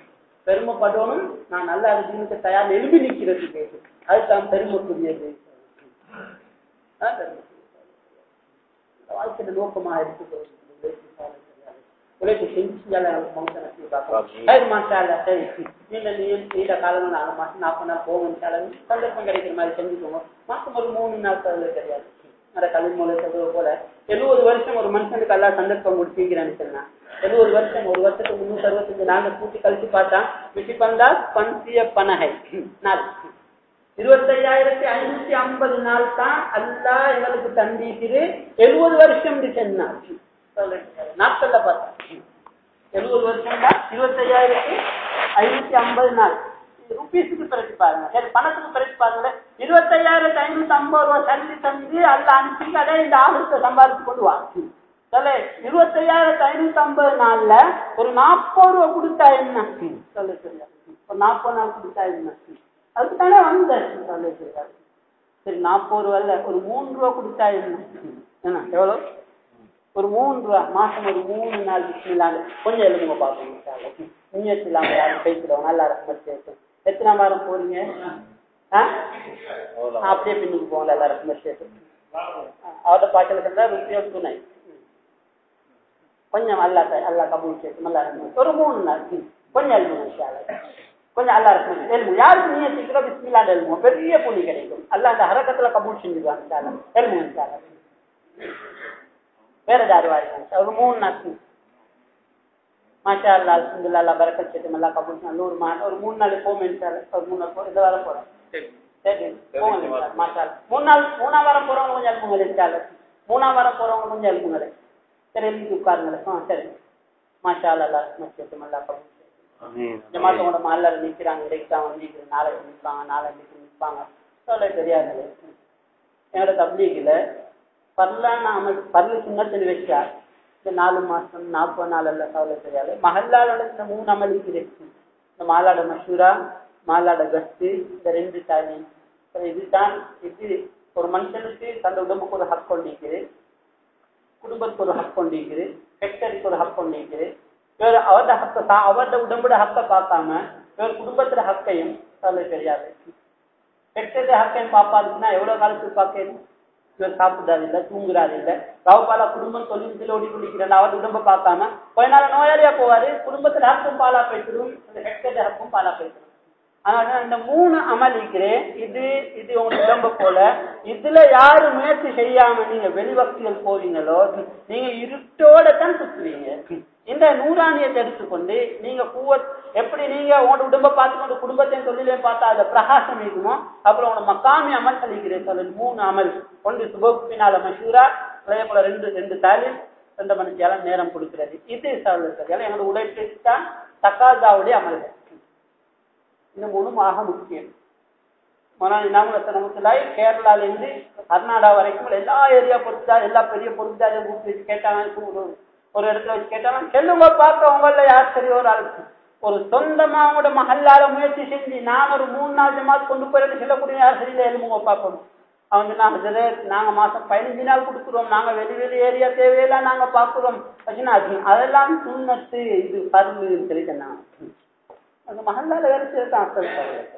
பெருமைப்படணும் நான் நல்லா இருக்கிறதுக்கு தயார் எழுதி நிற்கிறதுக்கு அதுதான் பெருமைக்குரியது அதான் பெருமை. இந்த வாழ்க்கையில நோக்கமாக எடுத்துக்கொள்வது உழைப்பு சாலை கிடையாது. உழைப்பு செஞ்சால மௌத்தனை பார்க்கலாம் சரி மாஷால சரி நீண்ட நீ- நீண்ட காலம் நாலு மாசம் நாற்பது நாள் போகும் சந்தர்ப்பம் கிடைக்கிற மாதிரி செஞ்சுக்கோங்க மாசம் ஒரு மூணு நாள் தவிர கிடையாது அந்த கல்வி மூலம் சொல்றது போல எழுபது வருஷம் ஒரு மனுஷனுக்கு எல்லாம் சந்தர்ப்பம் கொடுத்தீங்கிறான்னு சொன்னா எழுபது வருஷம் ஒரு வருஷத்துக்கு முன்னூத்தி அறுபத்தஞ்சு நாள் கூட்டி கழிச்சு பார்த்தா மிஷி பந்தா பன்சிய பனகை நாள் இருபத்தையாயிரத்தி ஐநூத்தி ஐம்பது நாள் தான் அல்லா எங்களுக்கு தந்திக்குது எழுபது வருஷம் சொன்னா நாட்கள்ல பார்த்தா எழுபது வருஷம் தான் இருபத்தையாயிரத்தி ஐநூத்தி ஐம்பது நாள் ருபீஸுக்கு பிறகு பாருங்க சரி பணத்துக்கு பிறகு பாருங்க இருபத்தையாயிரத்தி ஐநூத்தி ஐம்பது ரூபாய் சரி தந்து அல்ல அனுப்பி அதே இந்த ஆபத்தை சம்பாதிச்சு கொண்டு வா சொல்லு இருபத்தையாயிரத்தி ஐநூத்தி ஐம்பது நாள்ல ஒரு நாற்பது ரூபா கொடுத்தா என்ன சொல்லு சரியா ஒரு நாற்பது நாள் கொடுத்தா என்ன அதுக்கு தானே வந்த சொல்லு சரியா சரி நாற்பது ரூபா இல்ல ஒரு மூணு ரூபா கொடுத்தா என்ன என்ன எவ்வளவு ஒரு மூணு ரூபா மாசம் ஒரு மூணு நாள் பிஸ்மில்லாங்க கொஞ்சம் எழுதுங்க பார்ப்போம் நீயத்து இல்லாம யாரும் பேசிடுவோம் நல்லா ரசமத் சேர்த்து எத்தனை வாரம் போறீங்க ஆ? ஆ, அப்படியே பின்னுக்கு போங்க நல்லா ரசமத் சேர்த்து அவர்கிட்ட பாய்ச்சல் இருந்தா ருப்பியோ துணை கொஞ்சம் அல்லா அல்லா கபூல் சேர்த்து நல்லா ரசமத் ஒரு மூணு நாள் ம். கொஞ்சம் எழுதுங்க இன்ஷா அல்லாஹ். கொஞ்சம் அல்லா ரசமத் எழுதுங்க யாருக்கு நீங்க சீக்கிரம் பிஸ்மில்லாண்டு எழுதுங்க பெரிய புள்ளி கிடைக்கும் அல்ல அந்த ஹரக்கத்துல கபூல் செஞ்சுடுவாங்க இன்ஷா அல்லாஹ். எழுதுங்க இன்ஷா அல்லாஹ். வேற ஏதாவது வாய்ப்பு ஒரு மூணு நாள் மாஷா அல்லா அல்ஹம்துலில்லாஹ் அல்லாஹ் பரக்கத் செய்யட்டும் அல்லாஹ் கபூல் செய்யட்டும். நூறு மா ஒரு மூணு நாள் போகும் இன்ஷா அல்லாஹ். ஒரு மூணு நாள் போ இந்த வாரம் போறோம் சரி போங்க இன்ஷா அல்லாஹ். மாஷா அல்லாஹ். மூணு நாள் மூணாம் வாரம் போறவங்க கொஞ்சம் எழுப்புங்க இன்ஷா அல்லாஹ். மூணாம் வாரம் போறவங்க கொஞ்சம் எழுப்புங்க சரி எழுதி உட்காருங்க ஆ சரி மாஷா அல்லாஹ் அல்லாஹ் ரஹ்மத் செய்யட்டும் அல்லாஹ் கபூல் செய்யட்டும். ஜமாத்தோட மல்ல நிக்கிறாங்க இன்றைக்கு தான் வந்து நாளைக்கு நிற்பாங்க நாளைக்கு நிற்பாங்க சொல்ல தெரியாது எங்களோட தப்லீகில் பர்லான அமல் பர்ல சுண்ணத்தில் வச்சா இந்த நாலு மாசம் நாற்பது நாள் அல்ல கவலை தெரியாது மஹல்லால இந்த மூணு அமலுக்கு இருக்கு இந்த மாலாட மஷூரா மாலாட கஸ்து இந்த ரெண்டு தாலி இதுதான் இது ஒரு மனுஷனுக்கு தந்த உடம்புக்கு ஒரு ஹக் கொண்டிருக்குது குடும்பத்துக்கு ஒரு ஹக் கொண்டிருக்குது ஃபேக்டரிக்கு ஒரு ஹக் கொண்டிருக்குது இவர் அவரோட ஹக்க அவரோட உடம்போட ஹக்க பார்க்காம இவர் குடும்பத்துல ஹக்கையும் கவலை தெரியாது ஃபேக்டரி ஹக்கையும் பார்ப்பாருன்னா எவ்வளவு காலத்துக்கு பார்க்கணும் இவர் சாப்பிடாது இல்ல தூங்குறாரு இல்ல ராவுபால குடும்பம் தொழில் ஓடி குடிக்கிறார் அவர் உடம்ப பார்க்காம கொஞ்ச நாள் நோயாளியா போவாரு குடும்பத்துல ஹக்கும் பாலா போய்த்திடும் இந்த ஹெக்டர் ஹக்கும் பாலா போய்த்திடும் அதனால இந்த மூணு அமல் இருக்கிறேன் இது இது உங்க உடம்ப போல இதுல யாரு முயற்சி செய்யாம நீங்க வெளிவக்திகள் போவீங்களோ நீங்க இருட்டோட தான் சுத்துவீங்க இந்த நூறாணியத்தை எடுத்துக்கொண்டு நீங்க பூவத் எப்படி நீங்க உங்களோட உடம்ப பார்த்துக்கொண்டு குடும்பத்தையும் தொழிலையும் பார்த்தா அதுல பிரகாசம் இருக்குமோ அப்புறம் உங்களோட மக்காமி அமல் சொல்லிக்கிறேன் சொல்ல மூணு அமல் ஒன்று சுபோக்கு பின்னால மஷூரா அதே போல ரெண்டு ரெண்டு தாலிம் ரெண்டு மணிக்கு நேரம் கொடுக்கிறது இது சொல்லுறது எங்களோட உழைப்பு தான் தக்காதாவுடைய அமல்கள் இந்த மூணும் ஆக முக்கியம் மொனாலி நாமலத்த நமக்குள்ளாய் கேரளால இருந்து கர்நாடகா வரைக்கும் எல்லா ஏரியா பொறுத்துதான் எல்லா பெரிய பொறுத்தாரையும் கூப்பிட்டு வச்சு கேட்டாங்க ஒரு ஒரு இடத்துல வச்சு கேட்டாங்க செல்லுங்க பார்க்க உங்கள யார் சரி ஒரு ஆள் ஒரு சொந்தமா அவங்களோட மகல்லால முயற்சி செஞ்சு நான் ஒரு மூணு நாள் ஜமாத் கொண்டு போயிட்டு சொல்லக்கூடிய யார் சரியில்லை எலும்புங்க பார்ப்போம் அவங்க நாங்க நாங்க மாசம் பதினஞ்சு நாள் கொடுக்குறோம் நாங்க வெளி வெளி ஏரியா தேவையெல்லாம் நாங்க பாக்குறோம் அதெல்லாம் சுண்ணத்து இது பருந்துன்னு சொல்லி சொன்னாங்க அந்த மகல்லால வேலை செய்யறதான் அசல்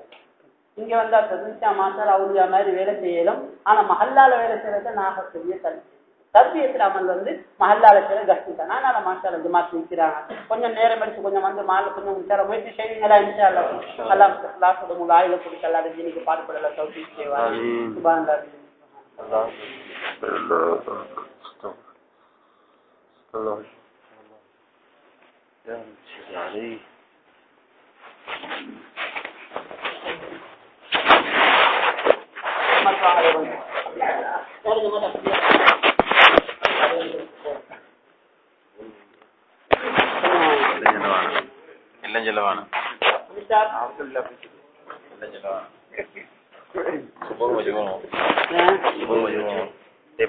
இங்க வந்தா பிரதிஷ்டா மாஸ்டர் அவருடைய மாதிரி வேலை செய்யலும் ஆனா மஹல்லால வேலை செய்யறத நாக பெரிய கல்வி தர்பியத்தில் அமல் வந்து மஹல்லால செய்யற கஷ்டம் தான் அதனால மாஸ்டர் ஜமாத் நிற்கிறாங்க கொஞ்சம் நேரம் எடுத்து கொஞ்சம் வந்து மாலை கொஞ்சம் விசார முயற்சி செய்வீங்களா இன்ஷா அல்லா அல்லாம் லாசோட உங்க ஆயுத கொடுக்க எல்லாரும் ஜீனிக்கு பாடுபடல சௌகி செய்வாங்க சுபான் الله يا سيدي علي എല്ലാം ചെലവാണ് എല്ലാം ചെലവാണ് എല്ലാം ചെലവാണ് സൂപ്പർ മജുവാണോ സൂപ്പർ മജുവാണോ